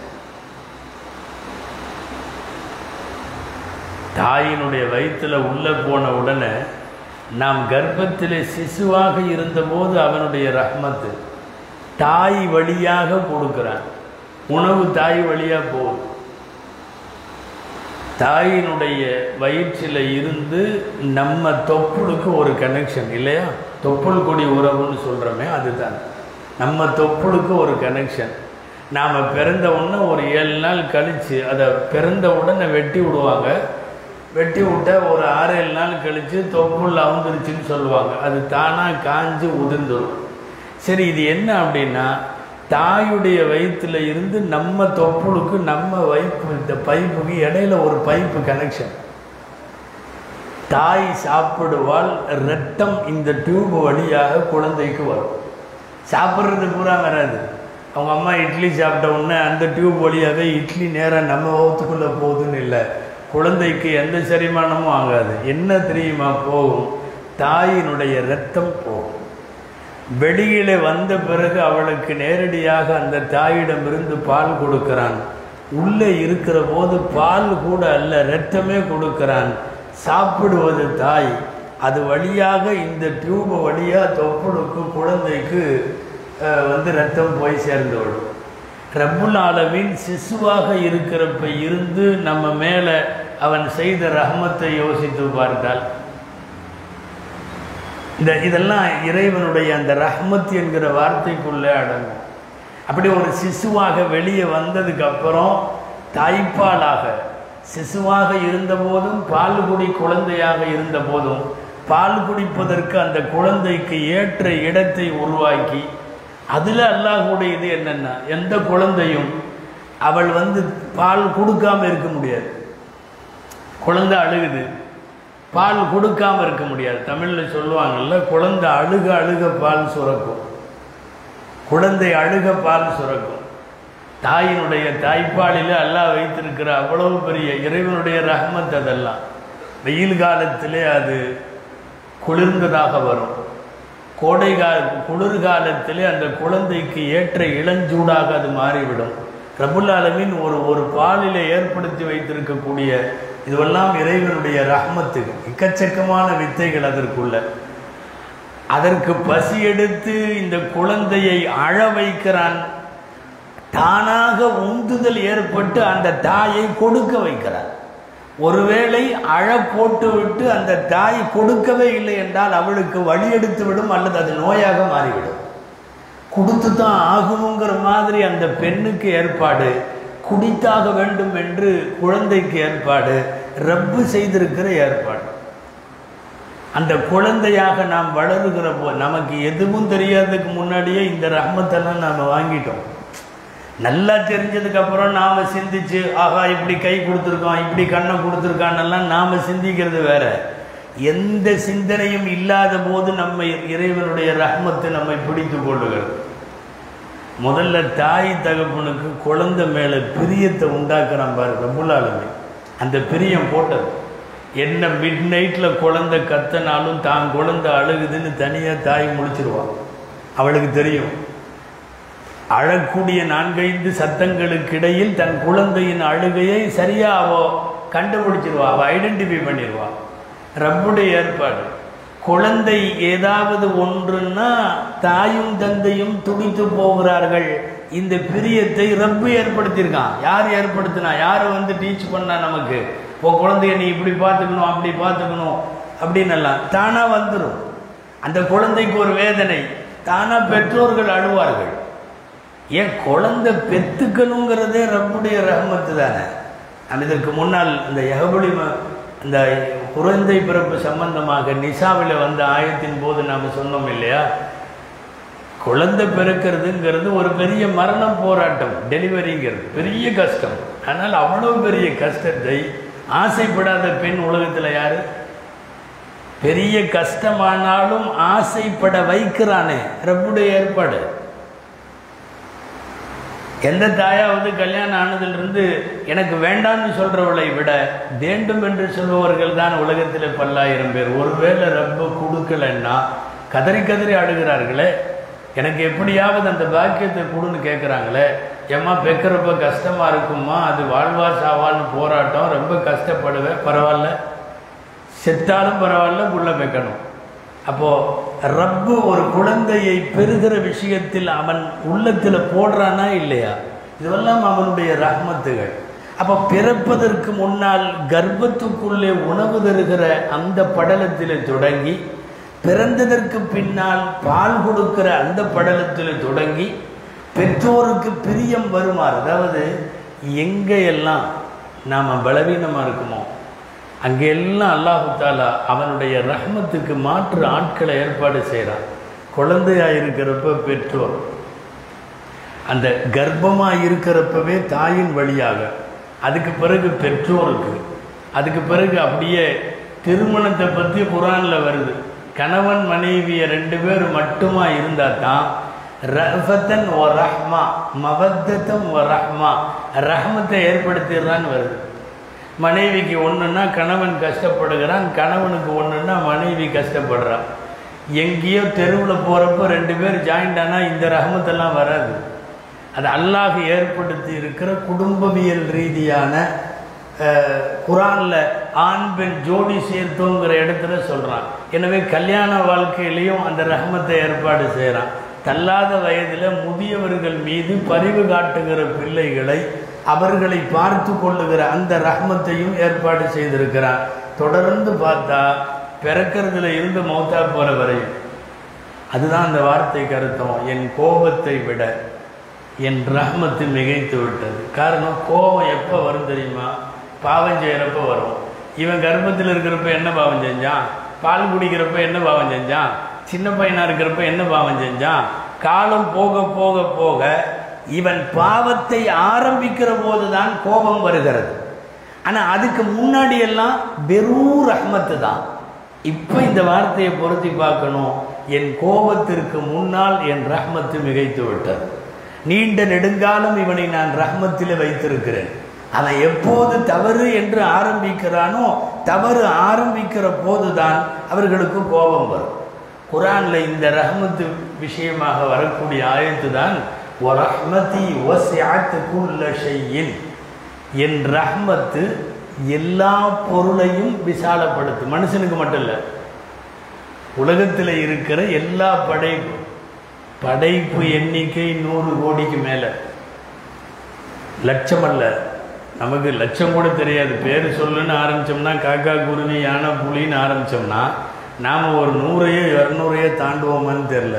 தாயினுடைய வயிற்றில் உள்ளே போன உடனே நாம் கர்ப்பத்தில் சிசுவாக இருந்தபோது அவனுடைய ரஹ்மத்து தாய் வழியாக கொடுக்குறான் உணவு தாய் வழியாக போகுது தாயினுடைய வயிற்றில் இருந்து நம்ம தொப்புளுக்கு ஒரு கனெக்ஷன் இல்லையா தொப்புள் கொடி உறவுன்னு சொல்கிறோமே அதுதான் நம்ம தொப்புளுக்கு ஒரு கனெக்ஷன் நாம் பிறந்த உடனே ஒரு ஏழு நாள் கழித்து அதை பிறந்த உடனே வெட்டி விடுவாங்க வெட்டி விட்ட ஒரு ஆறு ஏழு நாள் கழித்து தொப்புள் அவுந்துருச்சுன்னு சொல்லுவாங்க அது தானாக காஞ்சு உதிர்ந்துடும் சரி இது என்ன அப்படின்னா தாயுடைய வயிற்றில் இருந்து நம்ம தொப்புளுக்கு நம்ம வயிற்று இந்த பைப்புக்கு இடையில ஒரு பைப்பு கனெக்ஷன் தாய் சாப்பிடுவால் ரத்தம் இந்த டியூப் வழியாக குழந்தைக்கு வரும் சாப்பிட்றது பூரா வராது அவங்க அம்மா இட்லி சாப்பிட்ட உடனே அந்த டியூப் வழியாகவே இட்லி நேராக நம்ம வகுத்துக்குள்ளே போகுதுன்னு இல்லை குழந்தைக்கு எந்த செரிமானமும் ஆகாது என்ன தெரியுமா போகும் தாயினுடைய ரத்தம் போகும் வெளியிலே வந்த பிறகு அவளுக்கு நேரடியாக அந்த தாயிடமிருந்து பால் கொடுக்கிறான் உள்ளே இருக்கிற போது பால் கூட அல்ல இரத்தமே கொடுக்கிறான் சாப்பிடுவது தாய் அது வழியாக இந்த டியூப் வழியாக தொப்புளுக்கு குழந்தைக்கு அஹ், வந்து ரத்தம் போய் சேர்ந்து விடும் ரப்புல் ஆலமீன் சிசுவாக இருக்கிறப்ப இருந்து நம்ம மேலே அவன் செய்த ரஹமத்தை யோசித்து பார்த்தால் இந்த இதெல்லாம் இறைவனுடைய அந்த ரஹ்மத் என்கிற வார்த்தைக்குள்ளே அடங்கும் அப்படி ஒரு சிசுவாக வெளியே வந்ததுக்கு அப்புறம் தாய்ப்பாலாக சிசுவாக இருந்தபோதும் பால் குடி குழந்தையாக இருந்தபோதும் பால் குடிப்பதற்கு அந்த குழந்தைக்கு ஏற்ற இடத்தை உருவாக்கி அதில் அல்லாஹுடைய இது என்னென்னா எந்த குழந்தையும் அவள் வந்து பால் கொடுக்காம இருக்க முடியாது குழந்தை அழுகுது பால் கொடுக்காம இருக்க முடியாது தமிழில் சொல்லுவாங்கல்ல குழந்தை அழுக அழுக பால் சுரக்கும் குழந்தை அழுக பால் சுரக்கும் தாயினுடைய தாய்ப்பாலில் அல்லாஹ் வைத்திருக்கிற அவ்வளவு பெரிய இறைவனுடைய ரஹ்மத் அதெல்லாம் வெயில் காலத்திலே அது குளிர்ந்ததாக வரும் கோடை கால குளிர்காலத்திலே அந்த குழந்தைக்கு ஏற்ற இளஞ்சூடாக அது மாறிவிடும் ரபுல் ஆலமீன் ஒரு ஒரு பாலிலே ஏற்படுத்தி வைத்திருக்கக்கூடிய இதுவெல்லாம் இறைவனுடைய ரஹ்மத்துக்கு எக்கச்சக்கமான வித்தைகள் அதற்குள்ள அதற்கு பசி எடுத்து இந்த குழந்தையை அழ வைக்கிறான் தானாக உந்துதல் ஏற்பட்டு அந்த தாயை கொடுக்க வைக்கிறார் ஒருவேளை அழ போட்டு விட்டு அந்த தாய் கொடுக்கவே இல்லை என்றால் அவளுக்கு வழி எடுத்து விடும் அல்லது அது நோயாக மாறிவிடும் கொடுத்து தான் ஆகணுங்கிற மாதிரி அந்த பெண்ணுக்கு ஏற்பாடு குடித்தாக வேண்டும் என்று குழந்தைக்கு ஏற்பாடு ரப்பு செய்திருக்கிற ஏற்பாடு அந்த குழந்தையாக நாம் வளருகிற போ நமக்கு எதுவும் தெரியாததுக்கு முன்னாடியே இந்த ரஹ்மத்தெல்லாம் நாம் வாங்கிட்டோம் நல்லா தெரிஞ்சதுக்கு அப்புறம் நாம சிந்திச்சு ஆகா இப்படி கை கொடுத்துருக்கோம் இப்படி கண்ணை கொடுத்துருக்கான்னெல்லாம் நாம சிந்திக்கிறது வேற எந்த சிந்தனையும் இல்லாத போது நம்ம இறைவனுடைய ரஹ்மத்தை நம்மை பிடித்து கொள்ளுகிறது முதல்ல தாய் தகப்பனுக்கு குழந்தை மேலே பிரியத்தை உண்டாக்குறான் பாரு ரபுல்லாலுமே அந்த பிரியம் போட்டது என்ன மிட் நைட்டில் குழந்தை கத்தனாலும் தான் குழந்தை அழுகுதுன்னு தனியாக தாய் முழிச்சிருவான் அவளுக்கு தெரியும் அழக்கூடிய நான்கைந்து சத்தங்களுக்கு இடையில் தன் குழந்தையின் அழுகையை சரியா அவ கண்டுபிடிச்சிருவா அவ ஐடென்டிஃபை பண்ணிடுவா ரப்புடைய ஏற்பாடு குழந்தை ஏதாவது ஒன்றுன்னா தாயும் தந்தையும் துடித்து போகிறார்கள் இந்த பிரியத்தை ரப்பு ஏற்படுத்தியிருக்கான் யார் ஏற்படுத்தினா யார் வந்து டீச் பண்ணா நமக்கு உன் குழந்தைய நீ இப்படி பார்த்துக்கணும் அப்படி பார்த்துக்கணும் அப்படின்னு எல்லாம் தானா வந்துடும் அந்த குழந்தைக்கு ஒரு வேதனை தானா பெற்றோர்கள் அழுவார்கள் ஏன் குழந்தை பெத்துக்கணுங்கிறதே ரப்புடைய ரஹமத்து தானே நான் இதற்கு முன்னால் இந்த யகபுலி இந்த குழந்தை பிறப்பு சம்பந்தமாக நிசாவில் வந்த ஆயத்தின் போது நாம் சொன்னோம் இல்லையா குழந்தை பிறக்கிறதுங்கிறது ஒரு பெரிய மரணம் போராட்டம் டெலிவரிங்கிறது பெரிய கஷ்டம் ஆனால் அவ்வளவு பெரிய கஷ்டத்தை ஆசைப்படாத பெண் உலகத்தில் யாரு பெரிய கஷ்டமானாலும் ஆசைப்பட வைக்கிறானே ரப்புடைய ஏற்பாடு எந்த தாயாவது கல்யாணம் ஆனதிலிருந்து எனக்கு வேண்டாம்னு சொல்றவளை விட வேண்டும் என்று சொல்பவர்கள் தான் உலகத்தில் பல்லாயிரம் பேர் ஒருவேளை ரப்ப கொடுக்கலன்னா கதறி கதறி அழுகிறார்களே எனக்கு எப்படியாவது அந்த பாக்கியத்தை கொடுன்னு கேட்குறாங்களே ஏம்மா பெக்கிறப்ப கஷ்டமா இருக்குமா அது வாழ்வா சாவான்னு போராட்டம் ரொம்ப கஷ்டப்படுவேன் பரவாயில்ல செத்தாலும் பரவாயில்ல புள்ள வைக்கணும் அப்போ ரப்பு ஒரு குழந்தையை பெறுகிற விஷயத்தில் அவன் உள்ளத்தில் போடுறானா இல்லையா இதுவெல்லாம் அவனுடைய ரஹ்மத்துகள் அப்போ பிறப்பதற்கு முன்னால் கர்ப்பத்துக்குள்ளே உணவு தருகிற அந்த படலத்தில் தொடங்கி பிறந்ததற்கு பின்னால் பால் கொடுக்கிற அந்த படலத்தில் தொடங்கி பெற்றோருக்கு பிரியம் வருமாறு அதாவது எங்கெல்லாம் நாம் பலவீனமாக இருக்குமோ அங்கே எல்லாம் அல்லாஹு தாலா அவனுடைய ரஹ்மத்துக்கு மாற்று ஆட்களை ஏற்பாடு செய்கிறான் குழந்தையாக இருக்கிறப்ப பெற்றோர் அந்த கர்ப்பமாக இருக்கிறப்பவே தாயின் வழியாக அதுக்கு பிறகு பெற்றோருக்கு அதுக்கு பிறகு அப்படியே திருமணத்தை பற்றி குரானில் வருது கணவன் மனைவிய ரெண்டு பேர் மட்டுமா இருந்தால் தான் ரஃபத்தன் ஓ ரஹ்மா மவத்தம் ஓ ரஹ்மா ரஹ்மத்தை ஏற்படுத்திடுறான்னு வருது மனைவிக்கு ஒன்றுன்னா கணவன் கஷ்டப்படுகிறான் கணவனுக்கு ஒன்றுன்னா மனைவி கஷ்டப்படுறான் எங்கேயோ தெருவில் போகிறப்போ ரெண்டு பேர் ஜாயிண்ட் ஆனால் இந்த ரஹமத்தெல்லாம் வராது அது அல்லாஹ் ஏற்படுத்தி இருக்கிற குடும்பவியல் ரீதியான குரானில் ஆண் பெண் ஜோடி சேர்த்தோங்கிற இடத்துல சொல்கிறான் எனவே கல்யாண வாழ்க்கையிலையும் அந்த ரஹமத்தை ஏற்பாடு செய்கிறான் தள்ளாத வயதில் முதியவர்கள் மீது பரிவு காட்டுகிற பிள்ளைகளை அவர்களை பார்த்து கொள்ளுகிற அந்த ரஹ்மத்தையும் ஏற்பாடு செய்திருக்கிறான் தொடர்ந்து பார்த்தா பிறக்கிறதுல இருந்து மௌத்தா போகிற வரையும் அதுதான் அந்த வார்த்தைக்கு அர்த்தம் என் கோபத்தை விட என் ரஹ்மத்து மிகைத்து விட்டது காரணம் கோபம் எப்போ வரும் தெரியுமா பாவம் செய்கிறப்ப வரும் இவன் கர்ப்பத்தில் இருக்கிறப்ப என்ன பாவம் செஞ்சான் பால் குடிக்கிறப்ப என்ன பாவம் செஞ்சான் சின்ன பையனா இருக்கிறப்ப என்ன பாவம் செஞ்சான் காலம் போக போக போக இவன் பாவத்தை ஆரம்பிக்கிற போதுதான் கோபம் வருகிறது ஆனா அதுக்கு முன்னாடி எல்லாம் வெறும் ரஹ்மத்து தான் இப்ப இந்த வார்த்தையை பொருத்தி பார்க்கணும் என் கோபத்திற்கு முன்னால் என் ரஹ்மத்து மிகைத்து விட்டது நீண்ட நெடுங்காலம் இவனை நான் ரஹ்மத்திலே வைத்திருக்கிறேன் அவன் எப்போது தவறு என்று ஆரம்பிக்கிறானோ தவறு ஆரம்பிக்கிற போதுதான் அவர்களுக்கு கோபம் வரும் குரான்ல இந்த ரஹ்மத்து விஷயமாக வரக்கூடிய ஆயத்து தான் ரஹ்மதி குல்ல ஷையின் என் ரஹ்மத்து எல்லா பொருளையும் விசாலப்படுத்து மனுஷனுக்கு மட்டும் இல்லை உலகத்தில் இருக்கிற எல்லா படைப்பு படைப்பு எண்ணிக்கை நூறு கோடிக்கு மேலே லட்சம் அல்ல நமக்கு லட்சம் கூட தெரியாது பேர் சொல்லுன்னு ஆரம்பித்தோம்னா காக்கா குருவி யானை புலின்னு ஆரம்பித்தோம்னா நாம் ஒரு நூறையோ இரநூறையோ தாண்டுவோமான்னு தெரில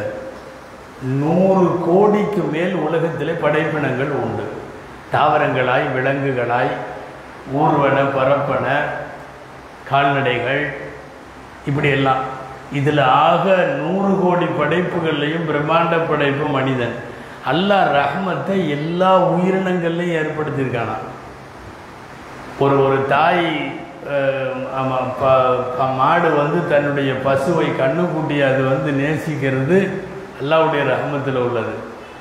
நூறு கோடிக்கு மேல் உலகத்திலே படைப்பினங்கள் உண்டு தாவரங்களாய் விலங்குகளாய் ஊர்வன பரப்பன கால்நடைகள் இப்படியெல்லாம் இதில் ஆக நூறு கோடி படைப்புகள்லையும் பிரம்மாண்ட படைப்பு மனிதன் அல்லாஹ் ரஹ்மத்தை எல்லா உயிரினங்கள்லையும் ஏற்படுத்தியிருக்கானா ஒரு ஒரு தாய் அஹ், ஆமா, ப- ப- மாடு வந்து தன்னுடைய பசுவை கண்ணுக்குட்டி அது வந்து நேசிக்கிறது அல்லாவுடைய ரஹ்மத்தில் உள்ளது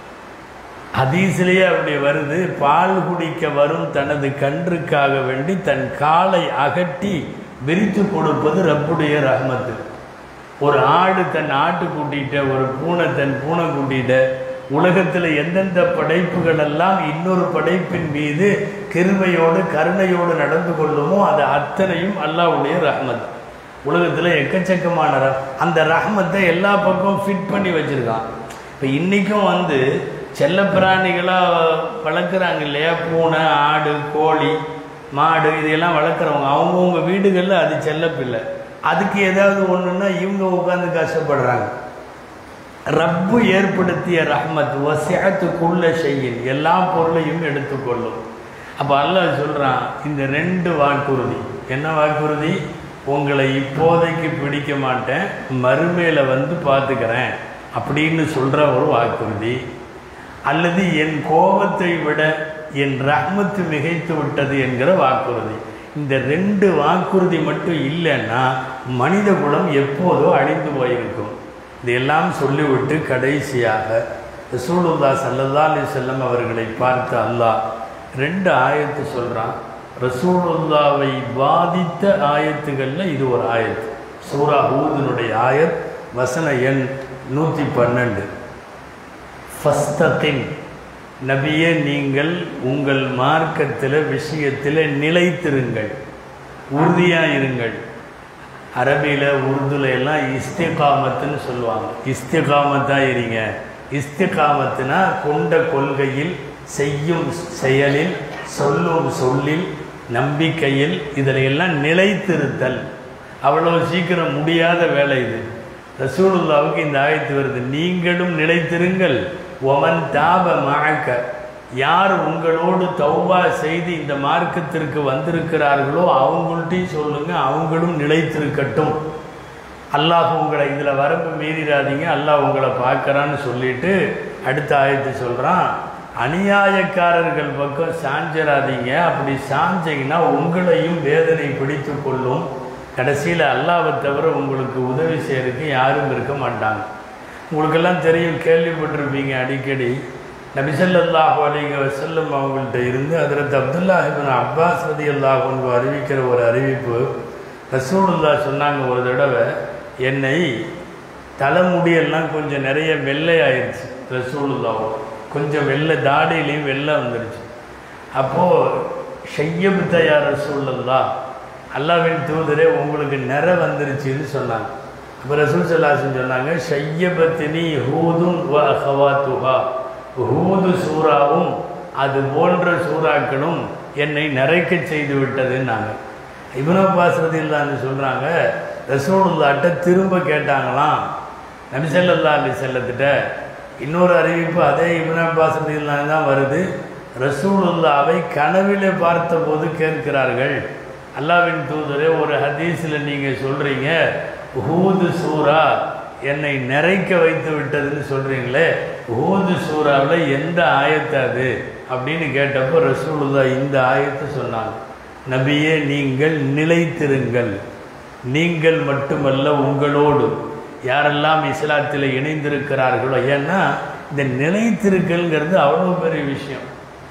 ஹதீஸிலேயே அப்படி வருது பால் குடிக்க வரும் தனது கன்றுக்காக வேண்டி தன் காலை அகட்டி விரித்து கொடுப்பது ரப்புடைய ரஹ்மத்து ஒரு ஆடு தன் ஆட்டுக்குட்டிகிட்ட ஒரு பூனை தன் பூனைக்குட்டிகிட்ட உலகத்தில் எந்தெந்த படைப்புகள் எல்லாம் இன்னொரு படைப்பின் மீது கிருபையோடு கருணையோடு நடந்து கொள்ளுமோ அது அத்தனையும் அல்லாஹ்வுடைய ரஹ்மத் உலகத்தில் எக்கச்சக்கமான ரஹ் அந்த ரஹ்மத்தை எல்லா பக்கமும் ஃபிட் பண்ணி வச்சுருக்கான் இப்போ இன்றைக்கும் வந்து செல்லப்பிராணிகளாக வளர்க்குறாங்க இல்லையா பூனை ஆடு கோழி மாடு இதையெல்லாம் வளர்க்குறவங்க அவங்கவுங்க வீடுகளில் அது செல்லப்பில்லை அதுக்கு ஏதாவது ஒன்றுன்னா இவங்க உட்காந்து கஷ்டப்படுறாங்க ரப்பு ஏற்படுத்திய ரஹ்மத் வசியத்துக்குள்ள செய்யின் எல்லா பொருளையும் எடுத்துக்கொள்ளும் அப்போ அல்லாஹ் சொல்கிறான் இந்த ரெண்டு வாக்குறுதி என்ன வாக்குறுதி உங்களை இப்போதைக்கு பிடிக்க மாட்டேன் மறுமையில் வந்து பார்த்துக்கிறேன் அப்படின்னு சொல்கிற ஒரு வாக்குறுதி அல்லது என் கோபத்தை விட என் ரஹ்மத்து மிகைத்து விட்டது என்கிற வாக்குறுதி இந்த ரெண்டு வாக்குறுதி மட்டும் இல்லைன்னா மனித குலம் எப்போதோ அழிந்து போயிருக்கும் இதையெல்லாம் சொல்லிவிட்டு கடைசியாக ரசூலுல்லா சல்லல்லா அலி செல்லம் அவர்களை பார்த்து அல்லாஹ் ரெண்டு ஆயத்து சொல்கிறான் ரசூலுல்லாவை பாதித்த ஆயத்துகளில் இது ஒரு ஆயத்து சூரா ஹூதனுடைய ஆயத் வசன எண் நூற்றி பன்னெண்டு ஃபஸ்தத்தின் நபியே நீங்கள் உங்கள் மார்க்கத்தில் விஷயத்தில் நிலைத்திருங்கள் உறுதியாக இருங்கள் அரபியில் உருதுல எல்லாம் இஸ்திகாமத்துன்னு சொல்லுவாங்க இஸ்திகாமத்தாக இருங்க இஸ்திகாமத்துனா கொண்ட கொள்கையில் செய்யும் செயலில் சொல்லும் சொல்லில் நம்பிக்கையில் இதில் எல்லாம் நிலைத்திருத்தல் அவ்வளவு சீக்கிரம் முடியாத வேலை இது ரசூலுல்லாவுக்கு இந்த ஆயத்து வருது நீங்களும் நிலைத்திருங்கள் ஒமன் தாப மழக்க யார் உங்களோடு தௌபா செய்து இந்த மார்க்கத்திற்கு வந்திருக்கிறார்களோ அவங்கள்ட்டையும் சொல்லுங்க அவங்களும் நிலைத்திருக்கட்டும் அல்லாஹ் உங்களை இதில் வரம்பு மீறிடாதீங்க அல்லாஹ் உங்களை பார்க்கறான்னு சொல்லிட்டு அடுத்த ஆயத்து சொல்கிறான் அநியாயக்காரர்கள் பக்கம் சாஞ்சிடாதீங்க அப்படி சாஞ்சீங்கன்னா உங்களையும் வேதனை பிடித்து கொள்ளும் கடைசியில் அல்லாவை தவிர உங்களுக்கு உதவி செய்யறதுக்கு யாரும் இருக்க மாட்டாங்க உங்களுக்கெல்லாம் தெரியும் கேள்விப்பட்டிருப்பீங்க அடிக்கடி நபிசல்லாஹு அலிங்க வசல்லம் அவங்கள்ட்ட இருந்து அதிரத் அப்துல்லாஹ் இப்னு அப்பாஸ் ரதி அல்லாஹ் அறிவிக்கிற ஒரு அறிவிப்பு ரசூலுல்லா சொன்னாங்க ஒரு தடவை என்னை தலைமுடியெல்லாம் கொஞ்சம் நிறைய வெள்ளை ஆயிடுச்சு ரசூலுல்லாவும் கொஞ்சம் வெள்ளை தாடியிலையும் வெள்ளை வந்துடுச்சு அப்போது ஷையபுத்தையா ரசூலுல்லா அல்லாவின் தூதரே உங்களுக்கு நிற வந்துருச்சுன்னு சொன்னாங்க அப்போ ரசூல் சல்லாசன் சொன்னாங்க ஷையபத்தினி ஹூதும் வ அஹவாத்துஹா ஹூது சூறாவும் அது போன்ற சூறாக்களும் என்னை நிறைக்க செய்து விட்டதுன்னாங்க இப்னு அப்பாஸ் ரதியல்லான்னு சொல்கிறாங்க ரசூலுல்லாட்ட திரும்ப கேட்டாங்களாம் நபிசல்லா அலி செல்லத்திட்ட இன்னொரு அறிவிப்பு அதே இப்னு அப்பாஸ் ரதியல்லான்னு தான் வருது ரசூலுல்லாவை கனவிலே பார்த்தபோது கேட்கிறார்கள் அல்லாவின் தூதரே ஒரு ஹதீஸில் நீங்கள் சொல்கிறீங்க ஹூது சூரா என்னை நிறைக்க வைத்து விட்டதுன்னு சொல்கிறீங்களே ஹூது சூறாவில் எந்த ஆயத்து அது அப்படின்னு கேட்டப்போ ரசூலுல்லா இந்த ஆயத்தை சொன்னாங்க நபியே நீங்கள் நிலைத்திருங்கள் நீங்கள் மட்டுமல்ல உங்களோடு யாரெல்லாம் இஸ்லாத்தில் இணைந்திருக்கிறார்களோ ஏன்னா இந்த நிலைத்திருக்கல்ங்கிறது அவ்வளோ பெரிய விஷயம்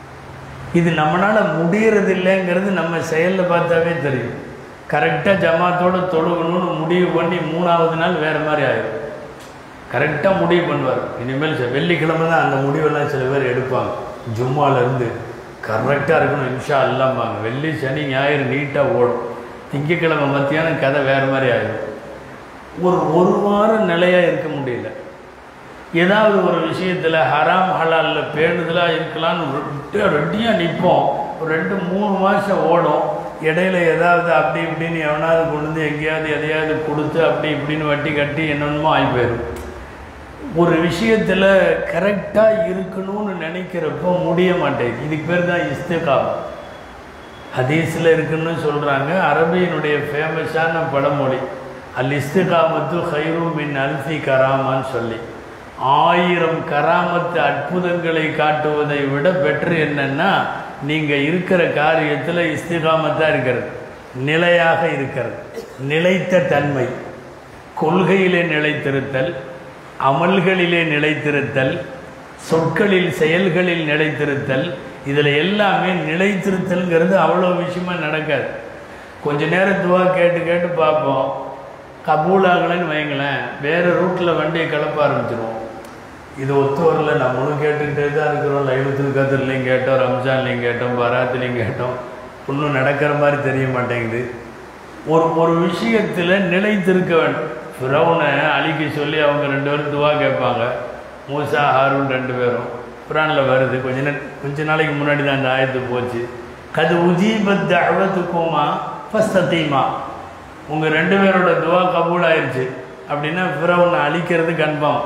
இது நம்மளால் முடியறது இல்லைங்கிறது நம்ம செயலில் பார்த்தாவே தெரியும் கரெக்டாக ஜமாத்தோடு தொழுகணும்னு முடிவு பண்ணி மூணாவது நாள் வேறு மாதிரி ஆயிடும் கரெக்டாக முடிவு பண்ணுவார் இனிமேல் ச- வெள்ளிக்கிழமை தான் அந்த முடிவெல்லாம் சில பேர் எடுப்பாங்க ஜும்மாலேருந்து கரெக்டாக இருக்கணும் இன்ஷா அல்லாம்பாங்க வெள்ளி சனி ஞாயிறு நீட்டாக ஓடும் திங்கக்கிழமை மத்தியானம் கதை வேறு மாதிரி ஆயிடும் ஒரு ஒரு வாரம் நிலையாக இருக்க முடியல ஏதாவது ஒரு விஷயத்தில் ஹராம் ஹலாலில் பேணுதலாக இருக்கலாம்னு ரெட்டியாக நிற்போம் ஒரு ரெண்டு மூணு மாதம் ஓடும் இடையில ஏதாவது அப்படி இப்படின்னு எவனாவது கொண்டு வந்து எங்கேயாவது எதையாவது கொடுத்து அப்படி இப்படின்னு வட்டி கட்டி என்னென்னமோ ஆகி போயிடும் ஒரு விஷயத்தில் கரெக்டாக இருக்கணும்னு நினைக்கிறப்போ முடிய மாட்டேங்குது இதுக்கு பேர் தான் இஸ்திகாம் ஹதீஸில் இருக்குன்னு சொல்கிறாங்க அரபியினுடைய ஃபேமஸான பழமொழி அல் இஸ்திகாமத்து ஹைரு மின் அல்ஃபி கராமான்னு சொல்லி ஆயிரம் கராமத்து அற்புதங்களை காட்டுவதை விட பெற்று என்னன்னா நீங்கள் இருக்கிற காரியத்தில் இஸ்திகாமத்தாக இருக்கிறது நிலையாக இருக்கிறது நிலைத்த தன்மை கொள்கையிலே நிலைத்திருத்தல் அமல்களிலே நிலைத்திருத்தல் சொற்களில் செயல்களில் நிலைத்திருத்தல் இதில் எல்லாமே நிலைத்திருத்தல்ங்கிறது அவ்வளோ விஷயமா நடக்காது கொஞ்ச நேரம் துவா கேட்டு கேட்டு பார்ப்போம் கபூல் ஆகலைன்னு வைங்களேன் வேறு ரூட்டில் வண்டியை கிளப்ப ஆரம்பிச்சிருவோம் இது ஒத்து வரல நம்மளும் கேட்டுக்கிட்டே தான் இருக்கிறோம் லைலத்துல் கதிர்லையும் கேட்டோம் ரம்ஜான்லையும் கேட்டோம் பராத்துலையும் கேட்டோம் ஒன்றும் நடக்கிற மாதிரி தெரிய மாட்டேங்குது ஒரு ஒரு விஷயத்தில் நிலைத்திருக்க வேண்டும் ஃபிரௌனை அழிக்க சொல்லி அவங்க ரெண்டு பேரும் துவா கேட்பாங்க மூசா ஹாரூன் ரெண்டு பேரும் குரானில் வருது கொஞ்ச நே கொஞ்ச நாளைக்கு முன்னாடி தான் அந்த ஆயத்து போச்சு கது உஜீபத் அழத்துக்குமா ஃபஸ்தீமா உங்கள் ரெண்டு பேரோட துவா கபூல் ஆயிடுச்சு அப்படின்னா ஃபிரௌனை அழிக்கிறது கன்ஃபார்ம்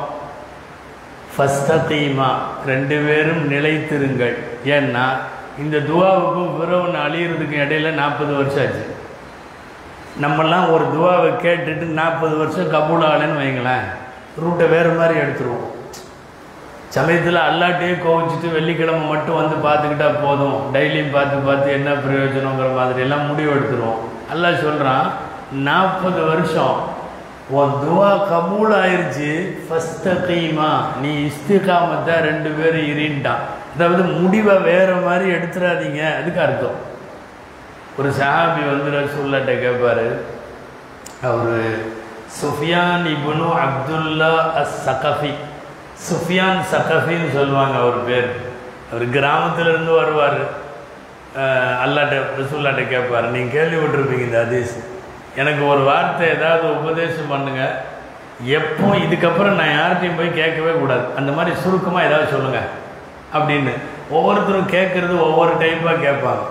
ஃபஸ்தீமா ரெண்டு பேரும் நிலைத்திருங்கள் ஏன்னா இந்த துவாவுக்கும் ஃபிரௌன் அழியிறதுக்கும் இடையில நாற்பது வருஷம் ஆச்சு நம்மெல்லாம் ஒரு துவாவை கேட்டுட்டு நாற்பது வருஷம் கபூல் ஆகலைன்னு வைங்களேன் ரூட்டை வேறு மாதிரி எடுத்துருவோம் சமயத்தில் அல்லாட்டையே கோவிச்சிட்டு வெள்ளிக்கிழமை மட்டும் வந்து பார்த்துக்கிட்டா போதும் டெய்லியும் பார்த்து பார்த்து என்ன பிரயோஜனங்கிற மாதிரி எல்லாம் முடிவு எடுத்துருவோம் அல்லாஹ் சொல்கிறான் நாற்பது வருஷம் உன் துவா கபூல் ஆயிருச்சு ஃபஸ்தீமா நீ இஸ்திகாமத்தை ரெண்டு பேரும் இரின்ட்டான் அதாவது முடிவை வேறு மாதிரி எடுத்துடாதீங்க அதுக்கு அர்த்தம் ஒரு சஹாபி வந்து ரசூல்லாட்ட கேட்பாரு அவர் சுஃபியான் இப்னு அப்துல்லா அஸ் சகஃபி சுஃபியான் சகஃபின்னு சொல்லுவாங்க அவர் பேர் அவர் கிராமத்துல இருந்து வருவார் அல்லாட்ட ரசூல்லாட்ட கேட்பார் நீங்கள் கேள்விப்பட்டிருப்பீங்க இந்த ஹதீஸ் எனக்கு ஒரு வார்த்தை ஏதாவது உபதேசம் பண்ணுங்க எப்போ இதுக்கப்புறம் நான் யார்கிட்டையும் போய் கேட்கவே கூடாது அந்த மாதிரி சுருக்கமாக ஏதாவது சொல்லுங்கள் அப்படின்னு ஒவ்வொருத்தரும் கேட்குறது ஒவ்வொரு டைப்பாக கேட்பாங்க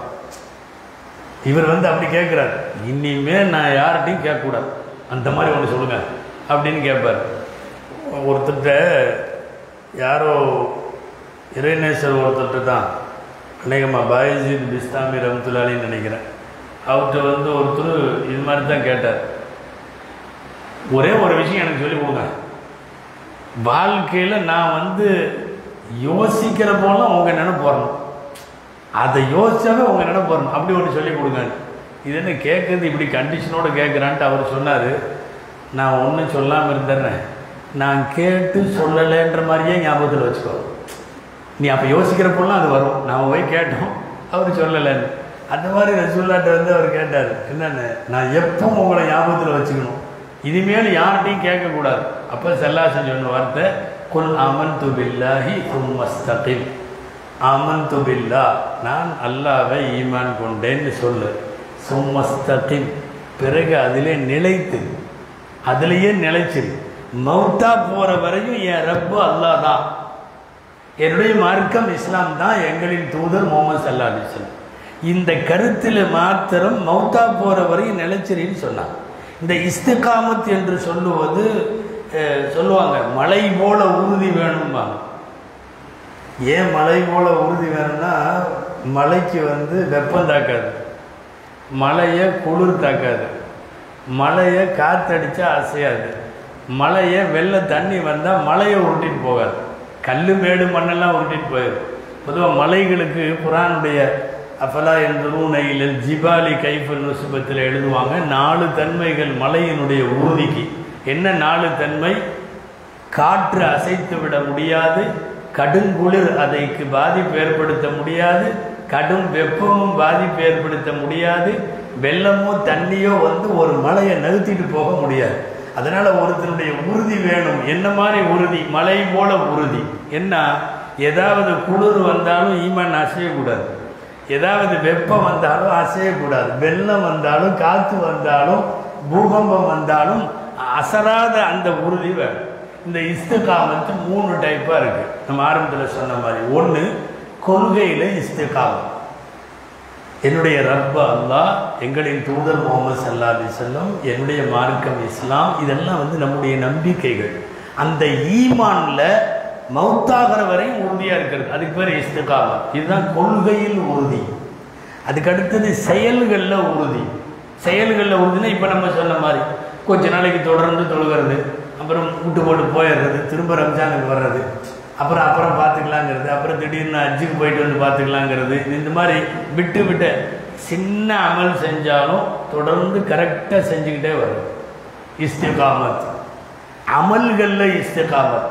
இவர் வந்து அப்படி கேட்குறாரு இனிமே நான் யார்கிட்டையும் கேட்கக்கூடாது அந்த மாதிரி ஒன்று சொல்லுங்க அப்படின்னு கேட்பார் ஒருத்தர்கிட்ட யாரோ இறைநேசர் ஒருத்தர்கிட்ட தான் அநேகமாக பாயஜித் பிஸ்தாமி ரம்துல்லாலின்னு நினைக்கிறேன் அவர்கிட்ட வந்து ஒருத்தர் இது மாதிரி தான் கேட்டார் ஒரே ஒரு விஷயம் எனக்கு சொல்லிக் கொடுங்க வாழ்க்கையில் நான் வந்து யோசிக்கிற போலாம் உங்கள் நினைப்பு வரணும் அதை யோசிச்சாவே உங்கள் நினைப்பு வரணும் அப்படி ஒன்று சொல்லி கொடுங்க இது என்ன கேட்குறது இப்படி கண்டிஷனோடு கேட்குறான்ட்டு அவர் சொன்னார் நான் ஒன்றும் சொல்லாமல் இருந்துடுறேன் நான் கேட்டு சொல்லலைன்ற மாதிரியே ஞாபகத்தில் வச்சுக்கோ நீ அப்போ யோசிக்கிறப்பெல்லாம் அது வரும் நாம் போய் கேட்டோம் அவர் சொல்லலைன்னு அந்த மாதிரி ரசூல்லாட்ட வந்து அவர் கேட்டார் என்னென்ன நான் எப்பவும் உங்களை ஞாபகத்தில் வச்சுக்கணும் இனிமேல் யார்கிட்டையும் கேட்கக்கூடாது அப்போ செல்லாசன் சொன்ன வார்த்தை குல் அமன் துபில்லாஹி உம்மஸ்தகில் அமன் துபில்லா நான் அல்லாவை ஈமான் கொண்டேன்னு சொல்லு சும்மஸ்தகில் பிறகு அதிலே நிலைத்து அதிலேயே நிலைச்சிரு மௌத்தா போகிற வரையும் என் ரப்பு அல்லாஹ் தான் என்னுடைய மார்க்கம் இஸ்லாம் தான் எங்களின் தூதர் முகமது சல்லா அலிஸ்லாம் இந்த கருத்தில் மாத்திரம் மௌத்தா போகிற வரையும் நிலைச்சிரின்னு சொன்னான் இந்த இஸ்திகாமத் என்று சொல்லுவது அஹ், சொல்லுவாங்க மலை போல உறுதி வேணும்பாங்க ஏன் மலை போல உறுதி வேணும்னா மலைக்கு வந்து வெப்பம் தாக்காது மலையை குளிர் தாக்காது மலையை காத்தடிச்சா அசையாது மலையை வெள்ள தண்ணி வந்தால் மலையை உருட்டிட்டு போகாது கல் மேடு மண்ணெல்லாம் உருட்டிட்டு போயிடும் பொதுவாக மலைகளுக்கு குரானுடைய அஃபலா என்று ரூனையில் ஜிபாலி கைஃபல் நுசுபத்தில் எழுதுவாங்க நாலு தன்மைகள் மலையினுடைய உறுதிக்கு என்ன நாலு தன்மை காற்று அசைத்து விட முடியாது கடுங்குளிர் அதைக்கு பாதிப்பு ஏற்படுத்த முடியாது கடும் வெப்பமும் பாதிப்பு ஏற்படுத்த முடியாது வெள்ளமோ தண்ணியோ வந்து ஒரு மலையை நகர்த்திட்டு போக முடியாது அதனால ஒருத்தருடைய உறுதி வேணும் என்ன மாதிரி உறுதி மலை போல உறுதி என்ன ஏதாவது குளிர் வந்தாலும் ஈமான் அசையக்கூடாது ஏதாவது வெப்பம் வந்தாலும் அசையக்கூடாது வெள்ளம் வந்தாலும் காற்று வந்தாலும் பூகம்பம் வந்தாலும் அசராத அந்த உறுதி வேணும் இந்த இஸ்திகாமத்து மூணு டைப்பாக இருக்குது நம்ம ஆரம்பத்தில் சொன்ன மாதிரி ஒன்று கொள்கையில் இஸ்திகாமம் என்னுடைய ரப்ப அல்லாஹ் எங்களின் தூதர் முகமது சல்லா அலி செல்லம் என்னுடைய மார்க்கம் இஸ்லாம் இதெல்லாம் வந்து நம்முடைய நம்பிக்கைகள் அந்த ஈமான்ல மௌத்தாகிற வரையும் உறுதியாக இருக்கிறது அதுக்கு பேர் இஸ்திகாமம் இதுதான் கொள்கையில் உறுதி அதுக்கு அடுத்தது செயல்களில் உறுதி செயல்களில் உறுதினா இப்போ நம்ம சொன்ன மாதிரி கொஞ்ச நாளைக்கு தொடர்ந்து தொழுகிறது அப்புறம் விட்டு போட்டு போயிடுறது திரும்ப ரம்ஜானுக்கு வர்றது அப்புறம் அப்புறம் பார்த்துக்கலாங்கிறது அப்புறம் திடீர்னு அஜுக்கு போயிட்டு வந்து பார்த்துக்கலாங்கிறது இந்த மாதிரி விட்டு விட்டு சின்ன அமல் செஞ்சாலும் தொடர்ந்து கரெக்டாக செஞ்சுக்கிட்டே வரும் இஸ்திகாமத் அமல்களில் இஸ்திகாமத்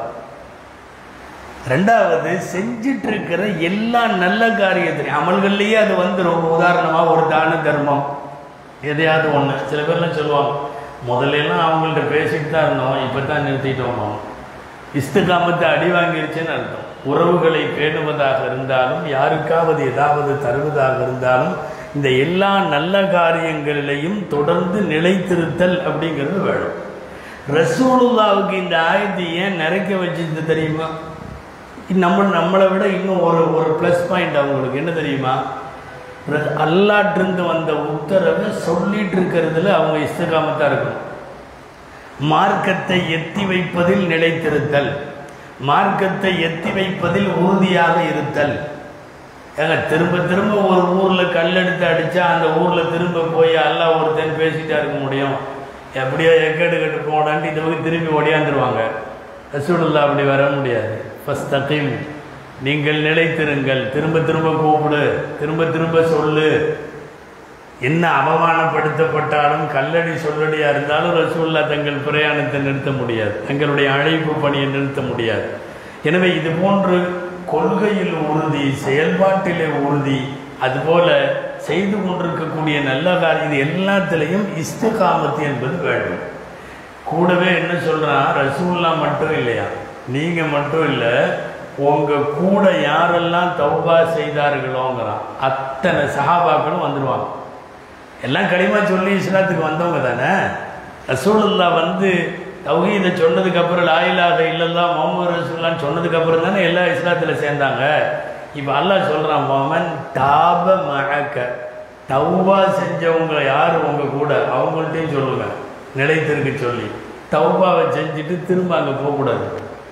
ரெண்டாவது செஞ்சிட்டு இருக்கிற எல்லா நல்ல காரியத்திலையும் அமல்கள்லேயே அது வந்துடும் உதாரணமாக ஒரு தான தர்மம் எதையாவது ஒன்று சில பேர்லாம் சொல்லுவாங்க முதல்ல எல்லாம் அவங்கள்ட்ட பேசிட்டு தான் இருந்தோம் இப்போ தான் நிறுத்திட்டோம் இஸ்திகாமத்தை அடி வாங்கிருச்சுன்னு அர்த்தம் உறவுகளை பேணுவதாக இருந்தாலும் யாருக்காவது ஏதாவது தருவதாக இருந்தாலும் இந்த எல்லா நல்ல காரியங்களிலையும் தொடர்ந்து நிலைத்திருத்தல் அப்படிங்கிறது வேணும் ரசூலுல்லாவுக்கு இந்த ஆயத்தை ஏன் நிறைக்க வச்சிருந்து தெரியுமா நம்ம நம்மளை விட இன்னும் ஒரு ஒரு ப்ளஸ் பாயிண்ட் அவங்களுக்கு என்ன தெரியுமா ர- அல்லாட்டிருந்து வந்த உத்தரவை சொல்லிட்டு இருக்கிறதுல அவங்க இஸ்திகாமத்தான் இருக்கணும் மார்க்கத்தை எத்தி வைப்பதில் நிலைத்திருத்தல் மார்க்கத்தை எத்தி வைப்பதில் உறுதியாக இருத்தல் ஏங்க திரும்ப திரும்ப ஒரு ஊரில் கல்லெடுத்து அடித்தா அந்த ஊரில் திரும்ப போய் எல்லாம் ஒருத்தன் பேசிட்டா இருக்க முடியும் எப்படியோ எக்கெடு கட்டு போனான்ட்டு இந்த பக்கம் திரும்பி ஓடியாந்துருவாங்க ரசூலுல்லா அப்படி வர முடியாது ஃபஸ்ட் தகையும் நீங்கள் நிலைத்திருங்கள் திரும்ப திரும்ப கூப்பிடு திரும்ப திரும்ப சொல்லு என்ன அவமானப்படுத்தப்பட்டாலும் கல்லடி சொல்லடியா இருந்தாலும் ரசூல்லா தங்கள் பிரயாணத்தை நிறுத்த முடியாது தங்களுடைய அழைப்பு பணியை நிறுத்த முடியாது எனவே இது போன்று கொள்கையில் உறுதி செயல்பாட்டிலே உறுதி அதுபோல செய்து கொண்டிருக்கக்கூடிய நல்ல காரியம் இது எல்லாத்திலையும் இஸ்திகாமத்து என்பது வேண்டும் கூடவே என்ன சொல்றான் ரசூல்லா மட்டும் இல்லையா நீங்க மட்டும் இல்லை உங்க கூட யாரெல்லாம் தௌபா செய்தார்களோங்கிறான் அத்தனை சஹாபாக்களும் வந்துடுவாங்க எல்லாம் களிமா சொல்லி இஸ்லாத்துக்கு வந்தவங்க தானே ரசூலுல்லா வந்து தௌஹீதை சொன்னதுக்கு அப்புறம் லாயிலாக இல்லல்லா முகமது ரசூல்லான்னு சொன்னதுக்கு அப்புறம் தானே எல்லாம் இஸ்லாத்தில் சேர்ந்தாங்க இப்போ அல்லாஹ் சொல்கிறான் மோமன் தாப மழக்க தௌபா செஞ்சவங்க யார் உங்க கூட அவங்கள்ட்டையும் சொல்லுங்க நிலைத்திருக்க சொல்லி தௌபாவை செஞ்சுட்டு திரும்ப அங்கே போகக்கூடாது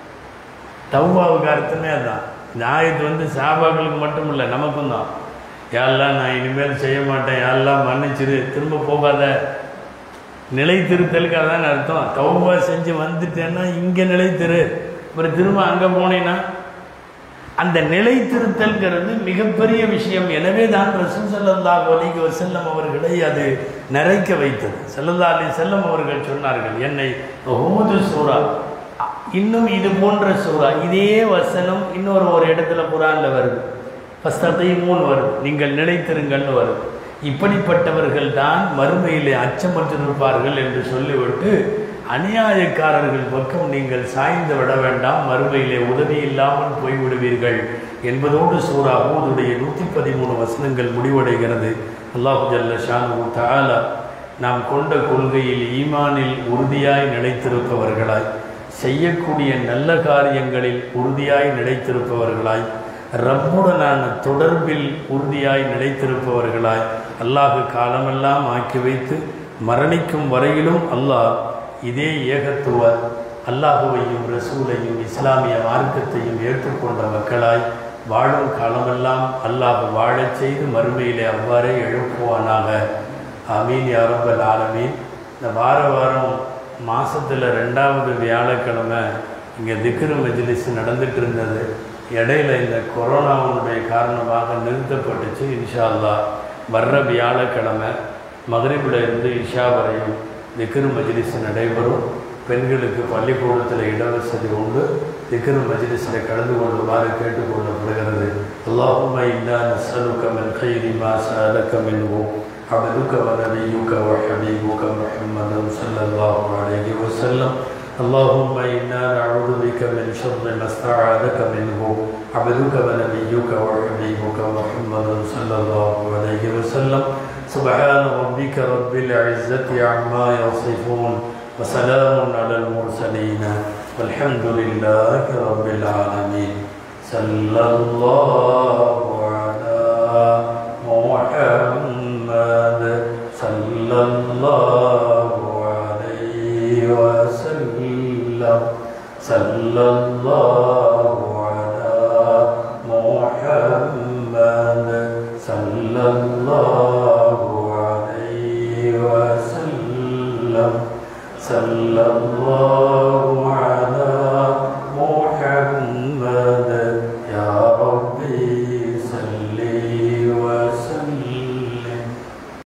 தௌபாவுக்கு அர்த்தமே அதான் இந்த ஆயத்து வந்து சாபாக்களுக்கு மட்டும் இல்லை நமக்கும் தான் யாரெல்லாம் நான் இனிமேல் செய்ய மாட்டேன் யாரெல்லாம் மன்னிச்சிரு திரும்ப போகாத நிலைத்திருத்தலுக்கு அதான் அர்த்தம் தௌபா செஞ்சு வந்துட்டேன்னா இங்கே நிலைத்திரு அப்புறம் திரும்ப அங்கே போனேன்னா அந்த நிலைத்திருத்தல்ங்கிறது மிகப்பெரிய விஷயம் எனவே தான் ரசூல் ஸல்லல்லாஹு அலைஹி வஸல்லம் அவர்களை அது நிறைக்க வைத்தது ஸல்லல்லாஹு அலைஹி செல்லம் அவர்கள் சொன்னார்கள் என்னை ஹூது சூரா இன்னும் இது போன்ற சூரா இதே வசனம் இன்னொரு ஒரு இடத்துல குரான்ல வருது ஃபஸ்தீமூன் வருது நீங்கள் நிலைத்திருங்கள்னு வருது இப்படிப்பட்டவர்கள் தான் மறுமையிலே அச்சமற்றிருப்பார்கள் என்று சொல்லிவிட்டு அநியாயக்காரர்கள் பக்கம் நீங்கள் சாய்ந்து விட வேண்டாம் மறுமையிலே உதவி இல்லாமல் போய்விடுவீர்கள் என்பதோடு சூரா ஹூதுடைய நூற்றி பதிமூணு வசனங்கள் முடிவடைகிறது அல்லாஹு ஜல்ல ஷானு தஆலா நாம் கொண்ட கொள்கையில் ஈமானில் உறுதியாய் நிலைத்திருப்பவர்களாய் செய்யக்கூடிய நல்ல காரியங்களில் உறுதியாய் நிலைத்திருப்பவர்களாய் ரப்புடனான தொடர்பில் உறுதியாய் நிலைத்திருப்பவர்களாய் அல்லாஹு காலமெல்லாம் ஆக்கி வைத்து மரணிக்கும் வரையிலும் அல்லாஹ் இதே ஏகத்துவ அல்லாஹுவையும் ரசூலையும் இஸ்லாமிய மார்க்கத்தையும் ஏற்றுக்கொண்ட மக்களாய் வாழும் காலமெல்லாம் அல்லாஹ் வாழச் செய்து மறுமையிலே அவ்வாறே எழுப்புவானாக ஆமீன் யாரப்பல் ஆலமீன் இந்த வார வாரம் மாதத்தில் ரெண்டாவது வியாழக்கிழமை இங்கே திக்ரு மஜ்லிஸ் நடந்துட்டு இருந்தது இடையில இந்த கொரோனாவுடைய காரணமாக நிறுத்தப்பட்டுச்சு இன்ஷா அல்லாஹ் வர்ற வியாழக்கிழமை மகரிபில் இருந்து இஷா வரையும் திக்ரு மஜ்லிஸ் நடைபெறும் பெண்களுக்கு பள்ளிக்கூடத்தில் இடவசதி உண்டு திக்ரு மஜ்லிஸில் கலந்து கொள்ளுமாறு கேட்டுக்கொள்ளப்படுகிறது அல்லாஹும்ம இன்னா நஸ்அலுக மின் கைரி மா சஅலக மின்ஹு عبدك ونبيك وحبيبك محمد صلى الله عليه وسلم اللهم إنا نعوذ بك من شر ما استعاذك منه عبدك ونبيك وحبيبك محمد صلى الله عليه وسلم سبحان ربك رب العزة عما يصفون وسلام على المرسلين والحمد لله رب العالمين صلى الله على محمد صلى الله عليه وسلم صلى الله على محمد صلى الله عليه وسلم صلى الله